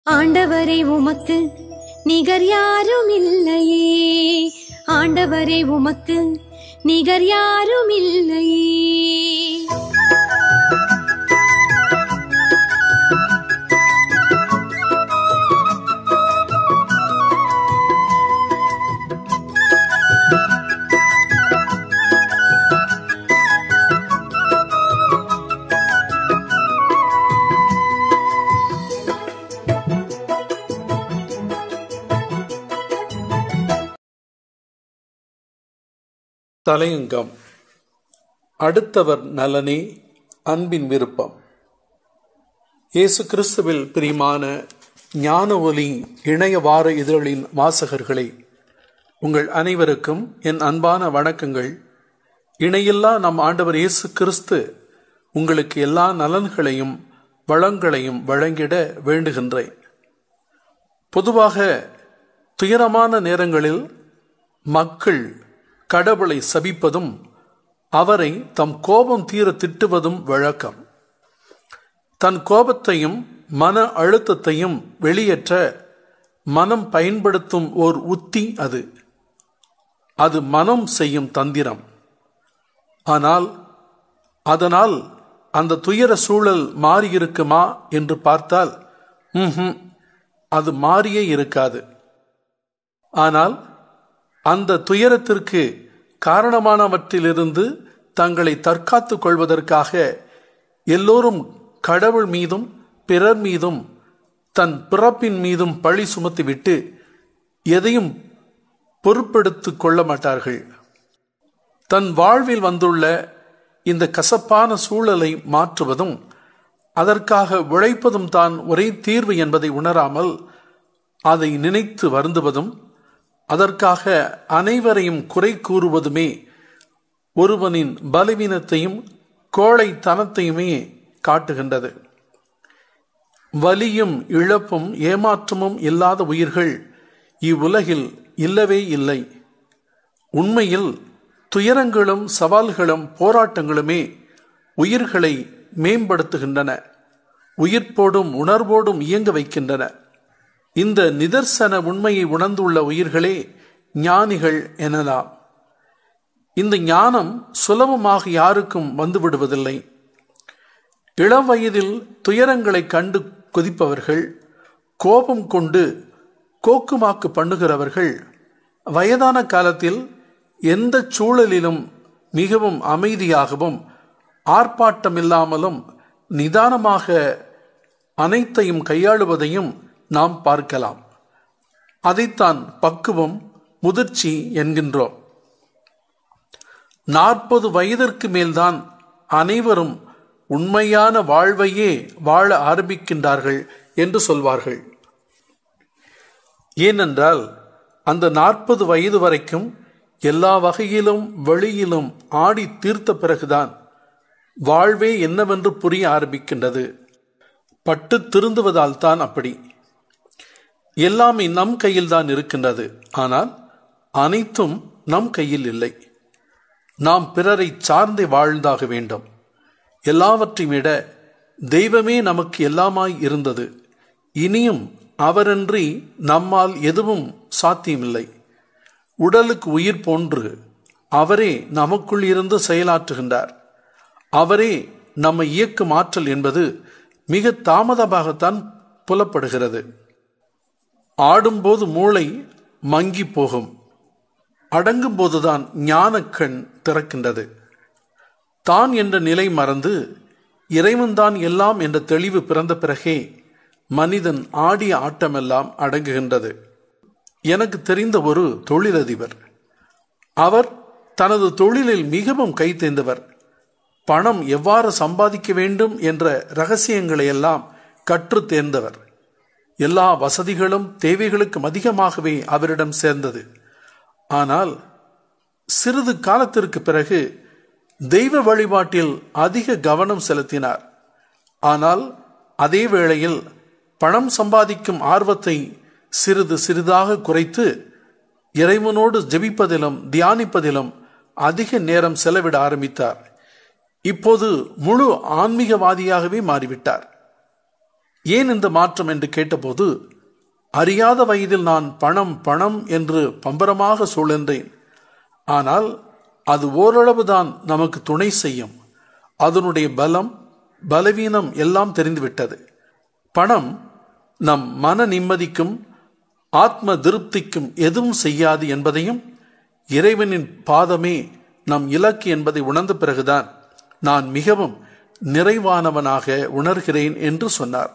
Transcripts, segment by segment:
ஆண்டவரே உமக்கு நிகர் யாரும் இல்லையே ஆண்டவரே உமக்கு நிகர் யாரும் இல்லையே தலையங்கம் அடுத்தவர் நலனே அன்பின் விருப்பம் இயேசு கிறிஸ்துவில் பிரியமான ஞான ஒலி இணைய வார இதழின் வாசகர்களே உங்கள் அனைவருக்கும் என் அன்பான வணக்கங்கள் இணையில்லா நம் ஆண்டவர் இயேசு கிறிஸ்து உங்களுக்கு எல்லா நலன்களையும் வளங்களையும் வழங்கிட வேண்டுகின்றேன் பொதுவாக துயரமான நேரங்களில் மக்கள் கடவுளை சபிப்பதும் அவரை தம் கோபம் தீர திட்டுவதும் வழக்கம் தன் கோபத்தையும் மன அழுத்தத்தையும் வெளியேற்ற மனம் பயன்படுத்தும் ஓர் உத்தி அது அது மனம் செய்யும் தந்திரம் ஆனால் அதனால் அந்த துயர சூழல் மாறியிருக்குமா என்று பார்த்தால் ம்ஹும், அது மாறியே இருக்காது ஆனால் அந்த துயரத்திற்கு காரணமானவற்றிலிருந்து தங்களை தற்காத்துக் கொள்வதற்காக எல்லோரும் கடவுள் மீதும் பிறர் மீதும் தன் பிறப்பின் மீதும் பழி சுமத்திவிட்டு எதையும் பொறுப்பெடுத்துக் கொள்ள மாட்டார்கள் தன் வாழ்வில் வந்துள்ள இந்த கசப்பான சூழலை மாற்றுவதும் அதற்காக உழைப்பதும் தான் ஒரே தீர்வு என்பதை உணராமல் அதை நினைத்து வருந்துவதும் அதற்காக அனைவரையும் குறை கூறுவதுமே ஒருவனின் பலவீனத்தையும் கோழைத்தனத்தையுமே காட்டுகின்றது வலியும் இழப்பும் ஏமாற்றமும் இல்லாத உயிர்கள் இவ்வுலகில் இல்லவே இல்லை உண்மையில் துயரங்களும் சவால்களும் போராட்டங்களுமே உயிர்களை மேம்படுத்துகின்றன உயிர்ப்போடும் உணர்வோடும் இயங்க வைக்கின்றன இந்த நிதர்சன உண்மையை உணர்ந்துள்ள உயிர்களே ஞானிகள் எனலாம் இந்த ஞானம் சுலபமாக யாருக்கும் வந்துவிடுவதில்லை இளம் வயதில் துயரங்களை கண்டு கொதிப்பவர்கள் கோபம் கொண்டு கோக்குமாக்கு பண்ணுகிறவர்கள் வயதான காலத்தில் எந்த சூழலிலும் மிகவும் அமைதியாகவும் ஆர்ப்பாட்டமில்லாமலும் நிதானமாக அனைத்தையும் கையாளுவதையும் நாம் பார்க்கலாம் அதைத்தான் பக்குவம் முதிர்ச்சி என்கின்றோம் நாற்பது வயதிற்கு மேல்தான் அனைவரும் உண்மையான வாழ்வையே வாழ ஆரம்பிக்கின்றார்கள் என்று சொல்வார்கள் ஏனென்றால் அந்த நாற்பது வயது வரைக்கும் எல்லா வகையிலும் வெளியிலும் ஆடி தீர்த்த பிறகுதான் வாழ்வே என்னவென்று புரிய ஆரம்பிக்கின்றது பட்டு திருந்துவதால் தான் அப்படி எல்லாமே நம் கையில் தான் இருக்கின்றது ஆனால் அனைத்தும் நம் கையில் இல்லை நாம் பிறரை சார்ந்தே வாழ்ந்தாக வேண்டும் எல்லாவற்றையும் விட தெய்வமே நமக்கு எல்லாமாய் இருந்தது இனியும் அவரின்றி நம்மால் எதுவும் சாத்தியமில்லை உடலுக்கு உயிர் போன்று அவரே நமக்குள் இருந்து செயலாற்றுகின்றார் அவரே நம்மை இயக்கும் ஆற்றல் என்பது மிக தாமதமாகத்தான் புலப்படுகிறது ஆடும்போது மூளை மங்கி போகும் அடங்கும் போதுதான் ஞானக்கண் திறக்கின்றது தான் என்ற நிலை மறந்து இறைவன்தான் எல்லாம் என்ற தெளிவு பிறந்த பிறகே மனிதன் ஆடிய ஆட்டமெல்லாம் அடங்குகின்றது எனக்கு தெரிந்த ஒரு தொழிலதிபர் அவர் தனது தொழிலில் மிகவும் கைத்தேர்ந்தவர் பணம் எவ்வாறு சம்பாதிக்க வேண்டும் என்ற ரகசியங்களை எல்லாம் கற்றுத் தேர்ந்தவர் எல்லா வசதிகளும் தேவைகளுக்கும் அதிகமாகவே அவரிடம் சேர்ந்தது ஆனால் சிறிது காலத்திற்கு பிறகு தெய்வ வழிபாட்டில் அதிக கவனம் செலுத்தினார் ஆனால் அதே வேளையில் பணம் சம்பாதிக்கும் ஆர்வத்தை சிறிது சிறிதாக குறைத்து இறைவனோடு ஜெபிப்பதிலும் தியானிப்பதிலும் அதிக நேரம் செலவிட ஆரம்பித்தார் இப்போது முழு ஆன்மீகவாதியாகவே மாறிவிட்டார் ஏன் இந்த மாற்றம் என்று கேட்டபோது அறியாத வயதில் நான் பணம் பணம் என்று பம்பரமாக சுழன்றேன் ஆனால் அது ஓரளவுதான் நமக்கு துணை செய்யும் அதனுடைய பலம் பலவீனம் எல்லாம் தெரிந்துவிட்டது பணம் நம் மன நிம்மதிக்கும் ஆத்ம திருப்திக்கும் எதுவும் செய்யாது என்பதையும் இறைவனின் பாதமே நம் இலக்கு என்பதை உணர்ந்த பிறகுதான் நான் மிகவும் நிறைவானவனாக உணர்கிறேன் என்று சொன்னார்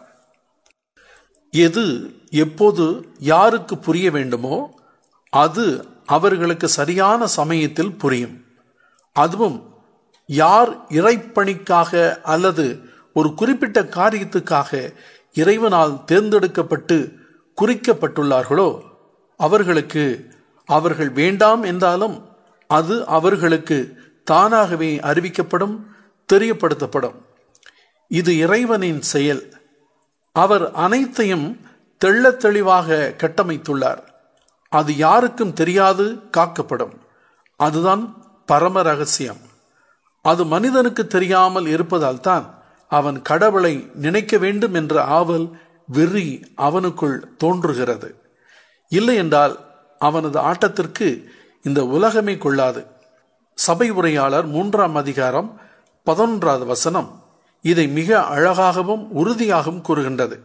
எது எப்போது யாருக்கு புரிய வேண்டுமோ அது அவர்களுக்கு சரியான சமயத்தில் புரியும் அதுவும் யார் இறைப்பணிக்காக அல்லது ஒரு குறிப்பிட்ட காரியத்துக்காக இறைவனால் தேர்ந்தெடுக்கப்பட்டு குறிக்கப்பட்டுள்ளார்களோ அவர்களுக்கு அவர்கள் வேண்டாம் என்றாலும் அது அவர்களுக்கு தானாகவே அறிவிக்கப்படும் தெரியப்படுத்தப்படும் இது இறைவனின் செயல் அவர் அனைத்தையும் தெள்ளத் தெளிவாக கட்டமைத்துள்ளார் அது யாருக்கும் தெரியாது காக்கப்படும் அதுதான் பரம ரகசியம் அது மனிதனுக்கு தெரியாமல் இருப்பதால் தான் அவன் கடவுளை நினைக்க வேண்டும் என்ற ஆவல் வெறி அவனுக்குள் தோன்றுகிறது இல்லை என்றால் அவனது ஆட்டத்திற்கு இந்த உலகமே கொள்ளாது சபை உரையாளர் மூன்றாம் அதிகாரம் பதினொன்றாவது வசனம் இதை மிக அழகாகவும் உறுதியாகவும் கூறுகின்றது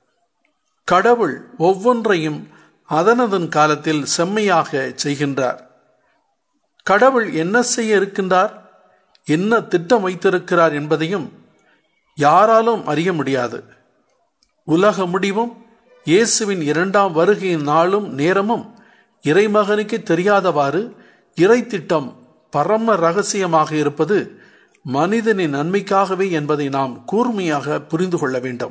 கடவுள் ஒவ்வொன்றையும் அதனதன் காலத்தில் செம்மையாக செய்கின்றார் கடவுள் என்ன செய்ய இருக்கின்றார் என்ன திட்டம் வைத்திருக்கிறார் என்பதையும் யாராலும் அறிய முடியாது உலக முடிவும் இயேசுவின் இரண்டாம் வருகையின் நாளும் நேரமும் இறைமகனுக்கு தெரியாதவாறு இறை திட்டம் பரம ரகசியமாக இருப்பது மனிதனின் நன்மைக்காகவே என்பதை நாம் கூர்மையாக புரிந்து கொள்ள வேண்டும்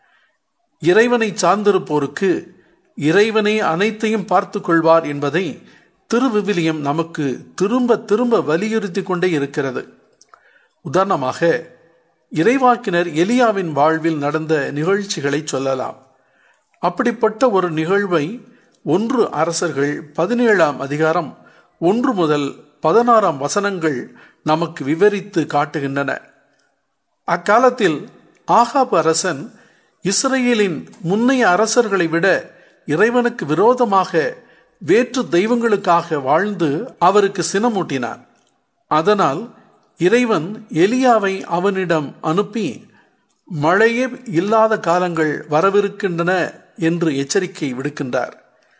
இறைவனை சார்ந்திருப்போருக்கு இறைவனே அனைத்தையும் பார்த்து கொள்வார் என்பதை திருவிவிலியம் நமக்கு திரும்ப திரும்ப வலியுறுத்தி கொண்டே இருக்கிறது உதாரணமாக இறைவாக்கினர் எலியாவின் வாழ்வில் நடந்த நிகழ்ச்சிகளை சொல்லலாம் அப்படிப்பட்ட ஒரு நிகழ்வை ஒன்று அரசர்கள் பதினேழாம் அதிகாரம் ஒன்று முதல் பதினாறாம் வசனங்கள் நமக்கு விவரித்து காட்டுகின்றன அக்காலத்தில் ஆகாப் அரசன் இஸ்ரேலின் முன்னைய அரசர்களை விட இறைவனுக்கு விரோதமாக வேற்று தெய்வங்களுக்காக வாழ்ந்து அவருக்கு சினமூட்டினான் அதனால் இறைவன் எலியாவை அவனிடம் அனுப்பி மழையே இல்லாத காலங்கள் வரவிருக்கின்றன என்று எச்சரிக்கை விடுக்கின்றார்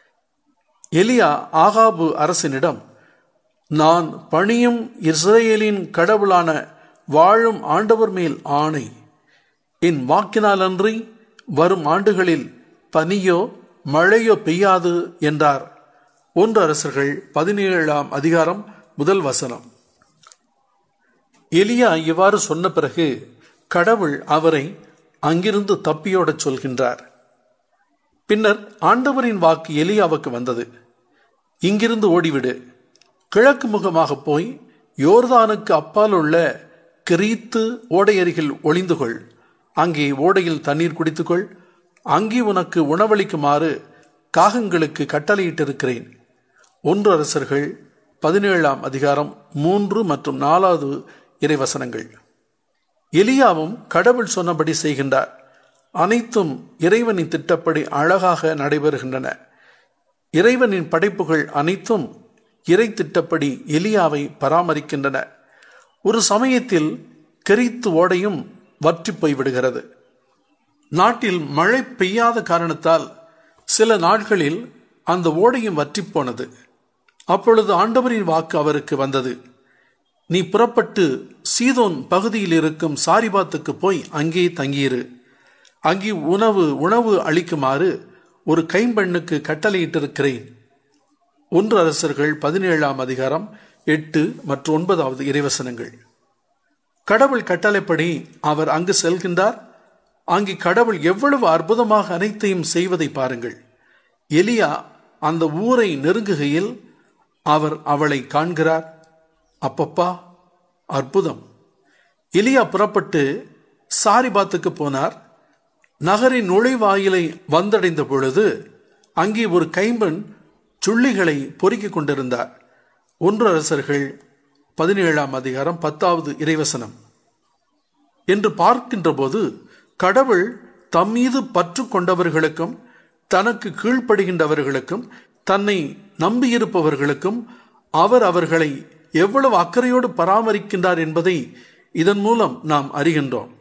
எலியா ஆகாபு அரசனிடம் நான் பணியும் இஸ்ரேலின் கடவுளான வாழும் ஆண்டவர் மேல் ஆணை என் வாக்கினால் அன்றி வரும் ஆண்டுகளில் பனியோ மழையோ பெய்யாது என்றார் ஒன்று அரசர்கள் பதினேழாம் அதிகாரம் முதல் வசனம் எலியா இவ்வாறு சொன்ன பிறகு கடவுள் அவரை அங்கிருந்து தப்பியோடச் சொல்கின்றார் பின்னர் ஆண்டவரின் வாக்கு எலியாவுக்கு வந்தது இங்கிருந்து ஓடிவிடு கிழக்கு முகமாக போய் யோர்தானுக்கு அப்பால் உள்ள கிரீத்து ஓடையருகில் ஒளிந்து கொள் அங்கே ஓடையில் தண்ணீர் குடித்துக்கொள் அங்கே உனக்கு உணவளிக்குமாறு காகங்களுக்கு கட்டளையிட்டிருக்கிறேன் ஒன்று அரசர்கள் பதினேழாம் அதிகாரம் மூன்று மற்றும் நாலாவது இறைவசனங்கள் எலியாவும் கடவுள் சொன்னபடி செய்கின்றார் அனைத்தும் இறைவனின் திட்டப்படி அழகாக நடைபெறுகின்றன இறைவனின் படைப்புகள் அனைத்தும் இறை திட்டப்படி எலியாவை பராமரிக்கின்றன ஒரு சமயத்தில் கெரித்து ஓடையும் வற்றி போய்விடுகிறது நாட்டில் மழை பெய்யாத காரணத்தால் சில நாட்களில் அந்த ஓடையும் வற்றி போனது அப்பொழுது ஆண்டவரின் வாக்கு அவருக்கு வந்தது நீ புறப்பட்டு சீதோன் பகுதியில் இருக்கும் சாரிபாத்துக்கு போய் அங்கே தங்கியிரு அங்கே உணவு உணவு அளிக்குமாறு ஒரு கைம்பெண்ணுக்கு கட்டளையிட்டிருக்கிறேன் ஒன்று அரசர்கள் பதினேழாம் அதிகாரம் எட்டு மற்றும் ஒன்பதாவது இறைவசனங்கள் கடவுள் கட்டளைப்படி அவர் அங்கு செல்கின்றார் அங்கே கடவுள் எவ்வளவு அற்புதமாக அனைத்தையும் செய்வதை பாருங்கள் எலியா அந்த ஊரை நெருங்குகையில் அவர் அவளை காண்கிறார் அப்பப்பா அற்புதம் எலியா புறப்பட்டு சாரிபாத்துக்கு போனார் நகரின் நுழைவாயிலை வந்தடைந்த பொழுது அங்கே ஒரு கைம்பெண் சுள்ளிகளை பொறுக்கிக் கொண்டிருந்தார் ஒன்று அரசர்கள் பதினேழாம் அதிகாரம் பத்தாவது இறைவசனம் என்று பார்க்கின்ற போது கடவுள் தம்மீது பற்று கொண்டவர்களுக்கும் தனக்கு கீழ்ப்படுகின்றவர்களுக்கும் தன்னை நம்பியிருப்பவர்களுக்கும் அவர் அவர்களை எவ்வளவு அக்கறையோடு பராமரிக்கின்றார் என்பதை இதன் மூலம் நாம் அறிகின்றோம்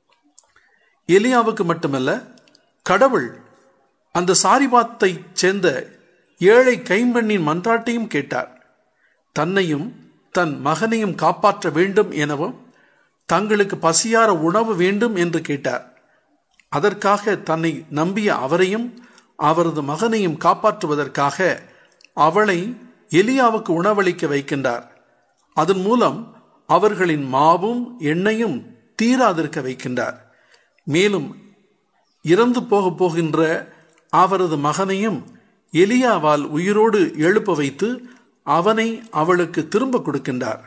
எலியாவுக்கு மட்டுமல்ல கடவுள் அந்த சாரிபாத்தை சேர்ந்த ஏழை கைம்பெண்ணின் மன்றாட்டையும் கேட்டார் தன்னையும் தன் மகனையும் காப்பாற்ற வேண்டும் எனவும் தங்களுக்கு பசியார உணவு வேண்டும் என்று கேட்டார் அதற்காக தன்னை நம்பிய அவரையும் அவரது மகனையும் காப்பாற்றுவதற்காக அவளை எலியாவுக்கு உணவளிக்க வைக்கின்றார் அதன் மூலம் அவர்களின் மாவும் எண்ணெயும் தீராதிருக்க வைக்கின்றார் மேலும் இறந்து போக போகின்ற அவரது மகனையும் எலியாவால் உயிரோடு எழுப்ப வைத்து அவனை அவளுக்கு திரும்ப கொடுக்கின்றார்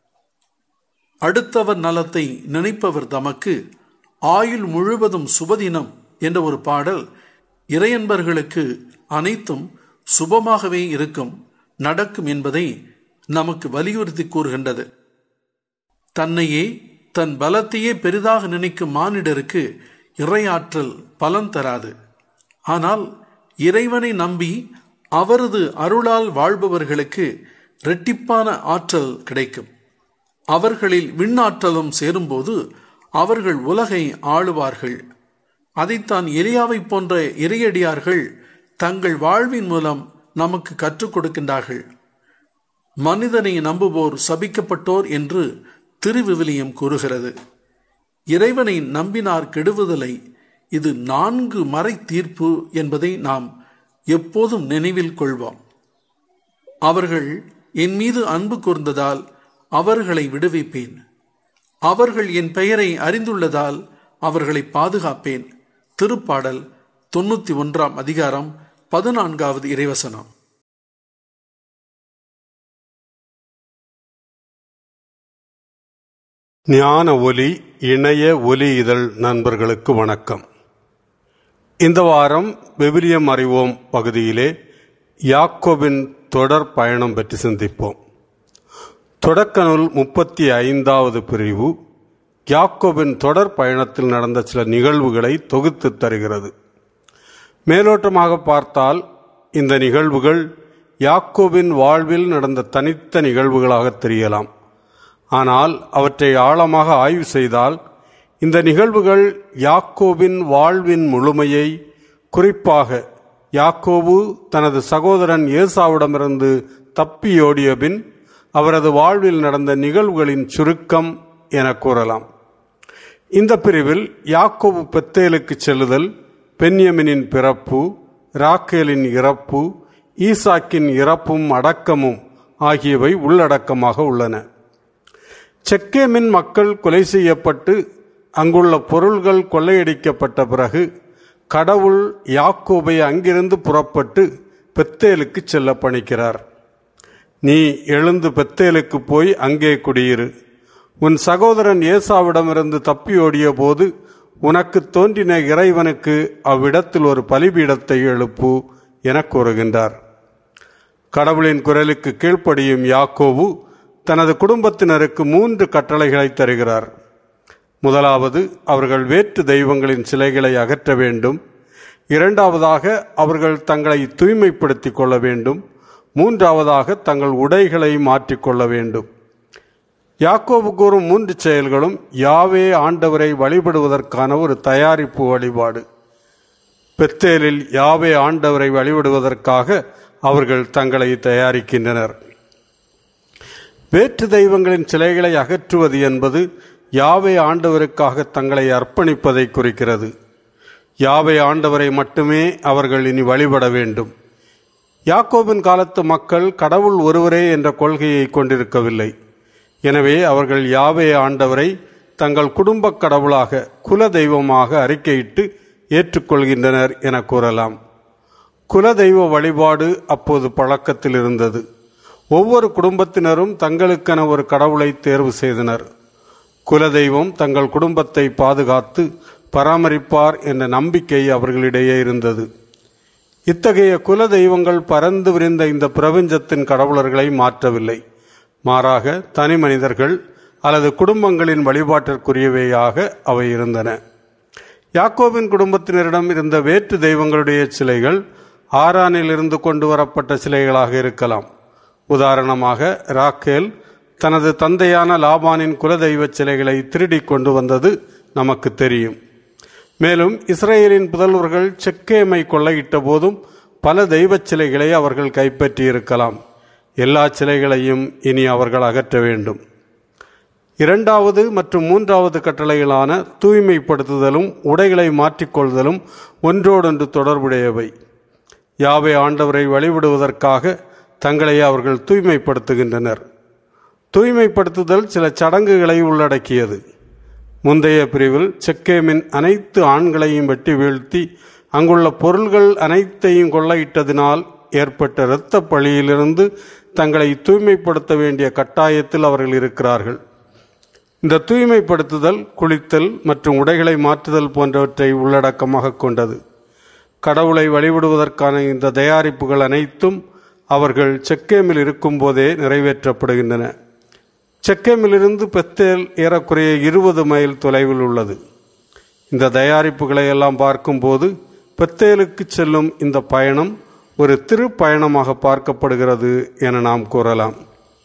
அடுத்தவர் நலத்தை நினைப்பவர் தமக்கு ஆயுள் முழுவதும் சுபதினம் என்ற ஒரு பாடல் இறையன்பர்களுக்கு அனைத்தும் சுபமாகவே இருக்கும் நடக்கும் என்பதை நமக்கு வலியுறுத்தி கூறுகின்றது தன்னையே தன் பலத்தையே பெரிதாக நினைக்கும் மானிடருக்கு இறையாற்றல் பலன் தராது ஆனால் இறைவனை நம்பி அவரது அருளால் வாழ்பவர்களுக்கு இரட்டிப்பான ஆற்றல் கிடைக்கும் அவர்களில் விண்ணாற்றலும் சேரும்போது அவர்கள் உலகை ஆளுவார்கள் அதைத்தான் எலியாவை போன்ற இறையடியார்கள் தங்கள் வாழ்வின் மூலம் நமக்கு கற்றுக் கொடுக்கின்றார்கள் மனிதனை நம்புவோர் சபிக்கப்பட்டோர் என்று திருவிவிலியம் கூறுகிறது இறைவனை நம்பினார் கெடுவதில்லை இது நான்கு மறை தீர்ப்பு என்பதை நாம் எப்போதும் நினைவில் கொள்வோம் அவர்கள் என் மீது அன்பு கூர்ந்ததால் அவர்களை விடுவிப்பேன் அவர்கள் என் பெயரை அறிந்துள்ளதால் அவர்களை பாதுகாப்பேன் திருப்பாடல் தொண்ணூத்தி ஒன்றாம் அதிகாரம் பதினான்காவது இறைவசனம் ஞான ஒலி இணைய ஒலி இதழ் நண்பர்களுக்கு வணக்கம் இந்த வாரம் விவிலியம் அறிவோம் பகுதியிலே யாக்கோபின் தொடர் பயணம் பற்றி சிந்திப்போம் தொடக்க நூல் முப்பத்தி ஐந்தாவது பிரிவு யாக்கோபின் தொடர் பயணத்தில் நடந்த சில நிகழ்வுகளை தொகுத்து தருகிறது மேலோட்டமாக பார்த்தால் இந்த நிகழ்வுகள் யாக்கோபின் வாழ்வில் நடந்த தனித்த நிகழ்வுகளாக தெரியலாம் ஆனால் அவற்றை ஆழமாக ஆய்வு செய்தால் இந்த நிகழ்வுகள் யாக்கோபின் வாழ்வின் முழுமையை குறிப்பாக யாக்கோபு தனது சகோதரன் ஏசாவிடமிருந்து தப்பியோடிய பின் அவரது வாழ்வில் நடந்த நிகழ்வுகளின் சுருக்கம் என கூறலாம் இந்த பிரிவில் யாக்கோபு பெத்தேலுக்கு செல்லுதல் பென்யமினின் பிறப்பு ராக்கேலின் இறப்பு ஈசாக்கின் இறப்பும் அடக்கமும் ஆகியவை உள்ளடக்கமாக உள்ளன செக்கேமின் மக்கள் கொலை செய்யப்பட்டு அங்குள்ள பொருள்கள் கொள்ளையடிக்கப்பட்ட பிறகு கடவுள் யாக்கோபை அங்கிருந்து புறப்பட்டு பெத்தேலுக்கு செல்ல பணிக்கிறார் நீ எழுந்து பெத்தேலுக்கு போய் அங்கே குடியிரு உன் சகோதரன் ஏசாவிடமிருந்து தப்பியோடிய போது உனக்கு தோன்றின இறைவனுக்கு அவ்விடத்தில் ஒரு பலிபீடத்தை எழுப்பு என கூறுகின்றார் கடவுளின் குரலுக்கு கீழ்ப்படியும் யாக்கோவு தனது குடும்பத்தினருக்கு மூன்று கட்டளைகளை தருகிறார் முதலாவது அவர்கள் வேற்று தெய்வங்களின் சிலைகளை அகற்ற வேண்டும் இரண்டாவதாக அவர்கள் தங்களை தூய்மைப்படுத்திக் கொள்ள வேண்டும் மூன்றாவதாக தங்கள் உடைகளை மாற்றிக்கொள்ள வேண்டும் யாக்கோபு கூறும் மூன்று செயல்களும் யாவே ஆண்டவரை வழிபடுவதற்கான ஒரு தயாரிப்பு வழிபாடு பெத்தேலில் யாவே ஆண்டவரை வழிபடுவதற்காக அவர்கள் தங்களை தயாரிக்கின்றனர் வேற்று தெய்வங்களின் சிலைகளை அகற்றுவது என்பது யாவே ஆண்டவருக்காக தங்களை அர்ப்பணிப்பதை குறிக்கிறது யாவே ஆண்டவரை மட்டுமே அவர்கள் இனி வழிபட வேண்டும் யாக்கோபின் காலத்து மக்கள் கடவுள் ஒருவரே என்ற கொள்கையை கொண்டிருக்கவில்லை எனவே அவர்கள் யாவே ஆண்டவரை தங்கள் குடும்ப கடவுளாக குல தெய்வமாக அறிக்கையிட்டு ஏற்றுக்கொள்கின்றனர் என கூறலாம் குல தெய்வ வழிபாடு அப்போது பழக்கத்தில் இருந்தது ஒவ்வொரு குடும்பத்தினரும் தங்களுக்கென ஒரு கடவுளை தேர்வு செய்தனர் குலதெய்வம் தங்கள் குடும்பத்தை பாதுகாத்து பராமரிப்பார் என்ற நம்பிக்கை அவர்களிடையே இருந்தது இத்தகைய குல தெய்வங்கள் பறந்து விரிந்த இந்த பிரபஞ்சத்தின் கடவுளர்களை மாற்றவில்லை மாறாக தனி மனிதர்கள் அல்லது குடும்பங்களின் வழிபாட்டிற்குரியவையாக அவை இருந்தன யாக்கோபின் குடும்பத்தினரிடம் இருந்த வேற்று தெய்வங்களுடைய சிலைகள் ஆரானில் இருந்து கொண்டு வரப்பட்ட சிலைகளாக இருக்கலாம் உதாரணமாக ராக்கேல் தனது தந்தையான லாபானின் குலதெய்வ சிலைகளை திருடி கொண்டு வந்தது நமக்கு தெரியும் மேலும் இஸ்ரேலின் புதல்வர்கள் செக்கேமை கொள்ளையிட்ட போதும் பல தெய்வச் சிலைகளை அவர்கள் கைப்பற்றியிருக்கலாம் எல்லா சிலைகளையும் இனி அவர்கள் அகற்ற வேண்டும் இரண்டாவது மற்றும் மூன்றாவது கட்டளைகளான தூய்மைப்படுத்துதலும் உடைகளை மாற்றிக்கொள்தலும் ஒன்றோடொன்று தொடர்புடையவை யாவை ஆண்டவரை வழிபடுவதற்காக தங்களை அவர்கள் தூய்மைப்படுத்துகின்றனர் தூய்மைப்படுத்துதல் சில சடங்குகளை உள்ளடக்கியது முந்தைய பிரிவில் செக்கேமின் அனைத்து ஆண்களையும் வெட்டி வீழ்த்தி அங்குள்ள பொருள்கள் அனைத்தையும் கொள்ளையிட்டதினால் ஏற்பட்ட இரத்த பழியிலிருந்து தங்களை தூய்மைப்படுத்த வேண்டிய கட்டாயத்தில் அவர்கள் இருக்கிறார்கள் இந்த தூய்மைப்படுத்துதல் குளித்தல் மற்றும் உடைகளை மாற்றுதல் போன்றவற்றை உள்ளடக்கமாக கொண்டது கடவுளை வழிபடுவதற்கான இந்த தயாரிப்புகள் அனைத்தும் அவர்கள் செக்கேமில் இருக்கும்போதே நிறைவேற்றப்படுகின்றன செக்கேமிலிருந்து பெத்தேல் ஏறக்குறைய இருபது மைல் தொலைவில் உள்ளது இந்த தயாரிப்புகளை எல்லாம் பார்க்கும்போது பெத்தேலுக்கு செல்லும் இந்த பயணம் ஒரு திருப்பயணமாக பார்க்கப்படுகிறது என நாம் கூறலாம்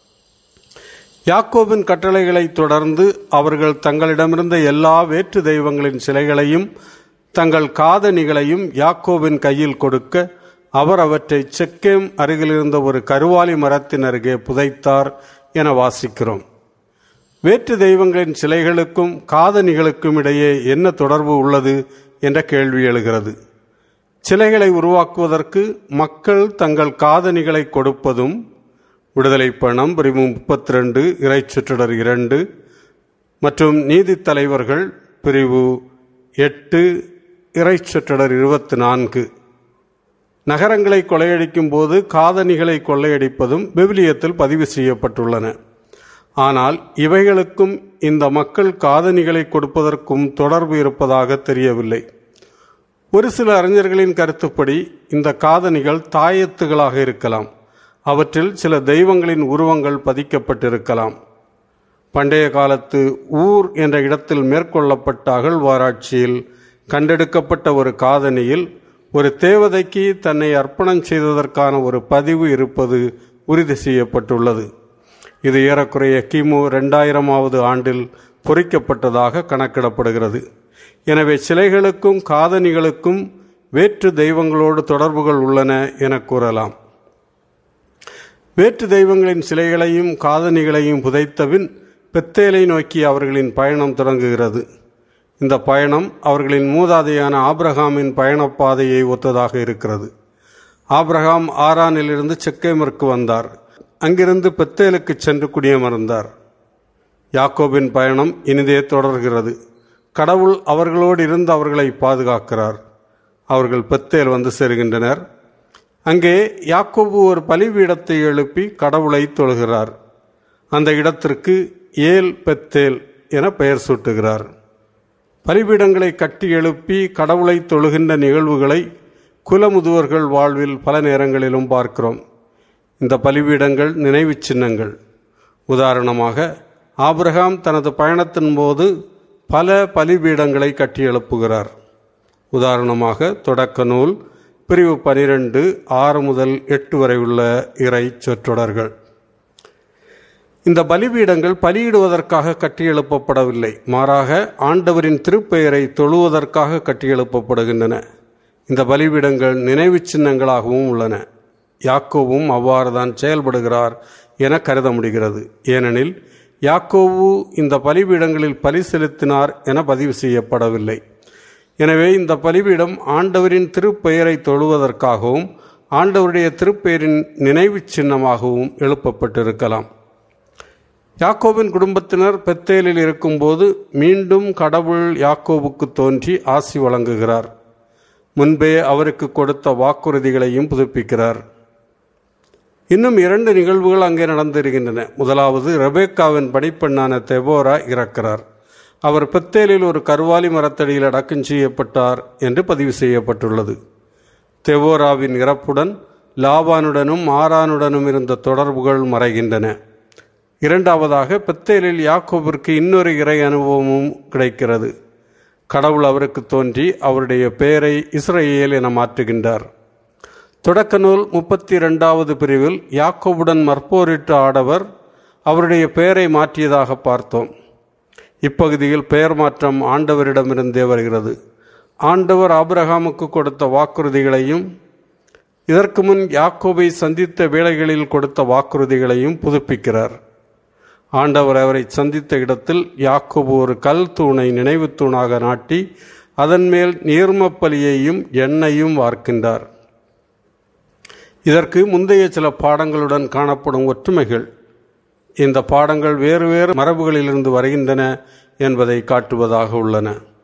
யாக்கோபின் கட்டளைகளை தொடர்ந்து அவர்கள் தங்களிடமிருந்த எல்லா வேற்று தெய்வங்களின் சிலைகளையும் தங்கள் காதணிகளையும் யாக்கோபின் கையில் கொடுக்க அவர் அவற்றை செக்கேம் அருகிலிருந்த ஒரு கருவாலி மரத்தின் அருகே புதைத்தார் என வாசிக்கிறோம் வேற்று தெய்வங்களின் சிலைகளுக்கும் காதணிகளுக்கும் இடையே என்ன தொடர்பு உள்ளது என்ற கேள்வி எழுகிறது சிலைகளை உருவாக்குவதற்கு மக்கள் தங்கள் காதணிகளை கொடுப்பதும் விடுதலை பணம் பிரிவு முப்பத்தி ரெண்டு இறை சுற்றடர் இரண்டு மற்றும் நீதி தலைவர்கள் பிரிவு எட்டு இறை சுற்றடர் இருபத்தி நான்கு நகரங்களை கொள்ளையடிக்கும் போது காதணிகளை கொள்ளையடிப்பதும் விவிலியத்தில் பதிவு செய்யப்பட்டுள்ளன ஆனால் இவைகளுக்கும் இந்த மக்கள் காதணிகளை கொடுப்பதற்கும் தொடர்பு இருப்பதாக தெரியவில்லை ஒரு சில அறிஞர்களின் கருத்துப்படி இந்த காதணிகள் தாயத்துகளாக இருக்கலாம் அவற்றில் சில தெய்வங்களின் உருவங்கள் பதிக்கப்பட்டிருக்கலாம் பண்டைய காலத்து ஊர் என்ற இடத்தில் மேற்கொள்ளப்பட்ட அகழ்வாராய்ச்சியில் கண்டெடுக்கப்பட்ட ஒரு காதணியில் ஒரு தேவதைக்கு தன்னை அர்ப்பணம் செய்ததற்கான ஒரு பதிவு இருப்பது உறுதி செய்யப்பட்டுள்ளது இது ஏறக்குறைய கிமு ரெண்டாயிரமாவது ஆண்டில் பொறிக்கப்பட்டதாக கணக்கிடப்படுகிறது எனவே சிலைகளுக்கும் காதணிகளுக்கும் வேற்று தெய்வங்களோடு தொடர்புகள் உள்ளன என கூறலாம் வேற்று தெய்வங்களின் சிலைகளையும் காதணிகளையும் புதைத்தபின் பெத்தேலை நோக்கி அவர்களின் பயணம் தொடங்குகிறது இந்த பயணம் அவர்களின் மூதாதையான ஆப்ரஹாமின் பயணப்பாதையை ஒத்ததாக இருக்கிறது ஆப்ரஹாம் ஆரானிலிருந்து செக்கேமிற்கு வந்தார் அங்கிருந்து பெத்தேலுக்கு சென்று குடியமர்ந்தார் யாக்கோபின் பயணம் இனிதே தொடர்கிறது கடவுள் அவர்களோடு இருந்து அவர்களை பாதுகாக்கிறார் அவர்கள் பெத்தேல் வந்து சேருகின்றனர் அங்கே யாக்கோபு ஒரு பலிபீடத்தை எழுப்பி கடவுளை தொழுகிறார் அந்த இடத்திற்கு ஏல் பெத்தேல் என பெயர் சூட்டுகிறார் பலிபீடங்களை கட்டி எழுப்பி கடவுளை தொழுகின்ற நிகழ்வுகளை குலமுதுவர்கள் வாழ்வில் பல நேரங்களிலும் பார்க்கிறோம் இந்த பலிபீடங்கள் நினைவு சின்னங்கள் உதாரணமாக ஆபிரகாம் தனது பயணத்தின் போது பல பலிபீடங்களை கட்டி எழுப்புகிறார் உதாரணமாக தொடக்க நூல் பிரிவு பனிரெண்டு ஆறு முதல் எட்டு வரை உள்ள இறை சொற்றொடர்கள் இந்த பலிபீடங்கள் பலியிடுவதற்காக கட்டியெழுப்பப்படவில்லை மாறாக ஆண்டவரின் திருப்பெயரை தொழுவதற்காக கட்டியெழுப்பப்படுகின்றன இந்த பலிபீடங்கள் நினைவு சின்னங்களாகவும் உள்ளன யாக்கோவும் அவ்வாறு தான் செயல்படுகிறார் என கருத முடிகிறது ஏனெனில் யாக்கோவு இந்த பலிபீடங்களில் பலி செலுத்தினார் என பதிவு செய்யப்படவில்லை எனவே இந்த பலிபீடம் ஆண்டவரின் திருப்பெயரை தொழுவதற்காகவும் ஆண்டவருடைய திருப்பெயரின் நினைவு சின்னமாகவும் எழுப்பப்பட்டிருக்கலாம் யாக்கோபின் குடும்பத்தினர் பெத்தேலில் இருக்கும்போது மீண்டும் கடவுள் யாக்கோபுக்கு தோன்றி ஆசி வழங்குகிறார் முன்பே அவருக்கு கொடுத்த வாக்குறுதிகளையும் புதுப்பிக்கிறார் இன்னும் இரண்டு நிகழ்வுகள் அங்கே நடந்திருக்கின்றன முதலாவது ரெபேக்காவின் படிப்பெண்ணான தெபோரா இறக்கிறார் அவர் பெத்தேலில் ஒரு கருவாலி மரத்தடியில் அடக்கம் செய்யப்பட்டார் என்று பதிவு செய்யப்பட்டுள்ளது தெவோராவின் இறப்புடன் லாபானுடனும் ஆரானுடனும் இருந்த தொடர்புகள் மறைகின்றன இரண்டாவதாக பெத்தேலில் யாக்கோபிற்கு இன்னொரு இறை அனுபவமும் கிடைக்கிறது கடவுள் அவருக்கு தோன்றி அவருடைய பெயரை இஸ்ரேல் என மாற்றுகின்றார் தொடக்க நூல் முப்பத்தி இரண்டாவது பிரிவில் யாக்கோவுடன் மற்போரிட்ட ஆடவர் அவருடைய பெயரை மாற்றியதாக பார்த்தோம் இப்பகுதியில் பெயர் மாற்றம் ஆண்டவரிடமிருந்தே வருகிறது ஆண்டவர் ஆபிரகாமுக்கு கொடுத்த வாக்குறுதிகளையும் இதற்கு முன் யாக்கோபை சந்தித்த வேளைகளில் கொடுத்த வாக்குறுதிகளையும் புதுப்பிக்கிறார் ஆண்டவர் அவரை சந்தித்த இடத்தில் யாக்கோபு ஒரு கல் தூணை நினைவு தூணாக நாட்டி அதன் மேல் நீர்மப்பலியையும் எண்ணெயும் வார்க்கின்றார் இதற்கு முந்தைய சில பாடங்களுடன் காணப்படும் ஒற்றுமைகள் இந்த பாடங்கள் வேறு வேறு மரபுகளிலிருந்து வருகின்றன என்பதை காட்டுவதாக உள்ளன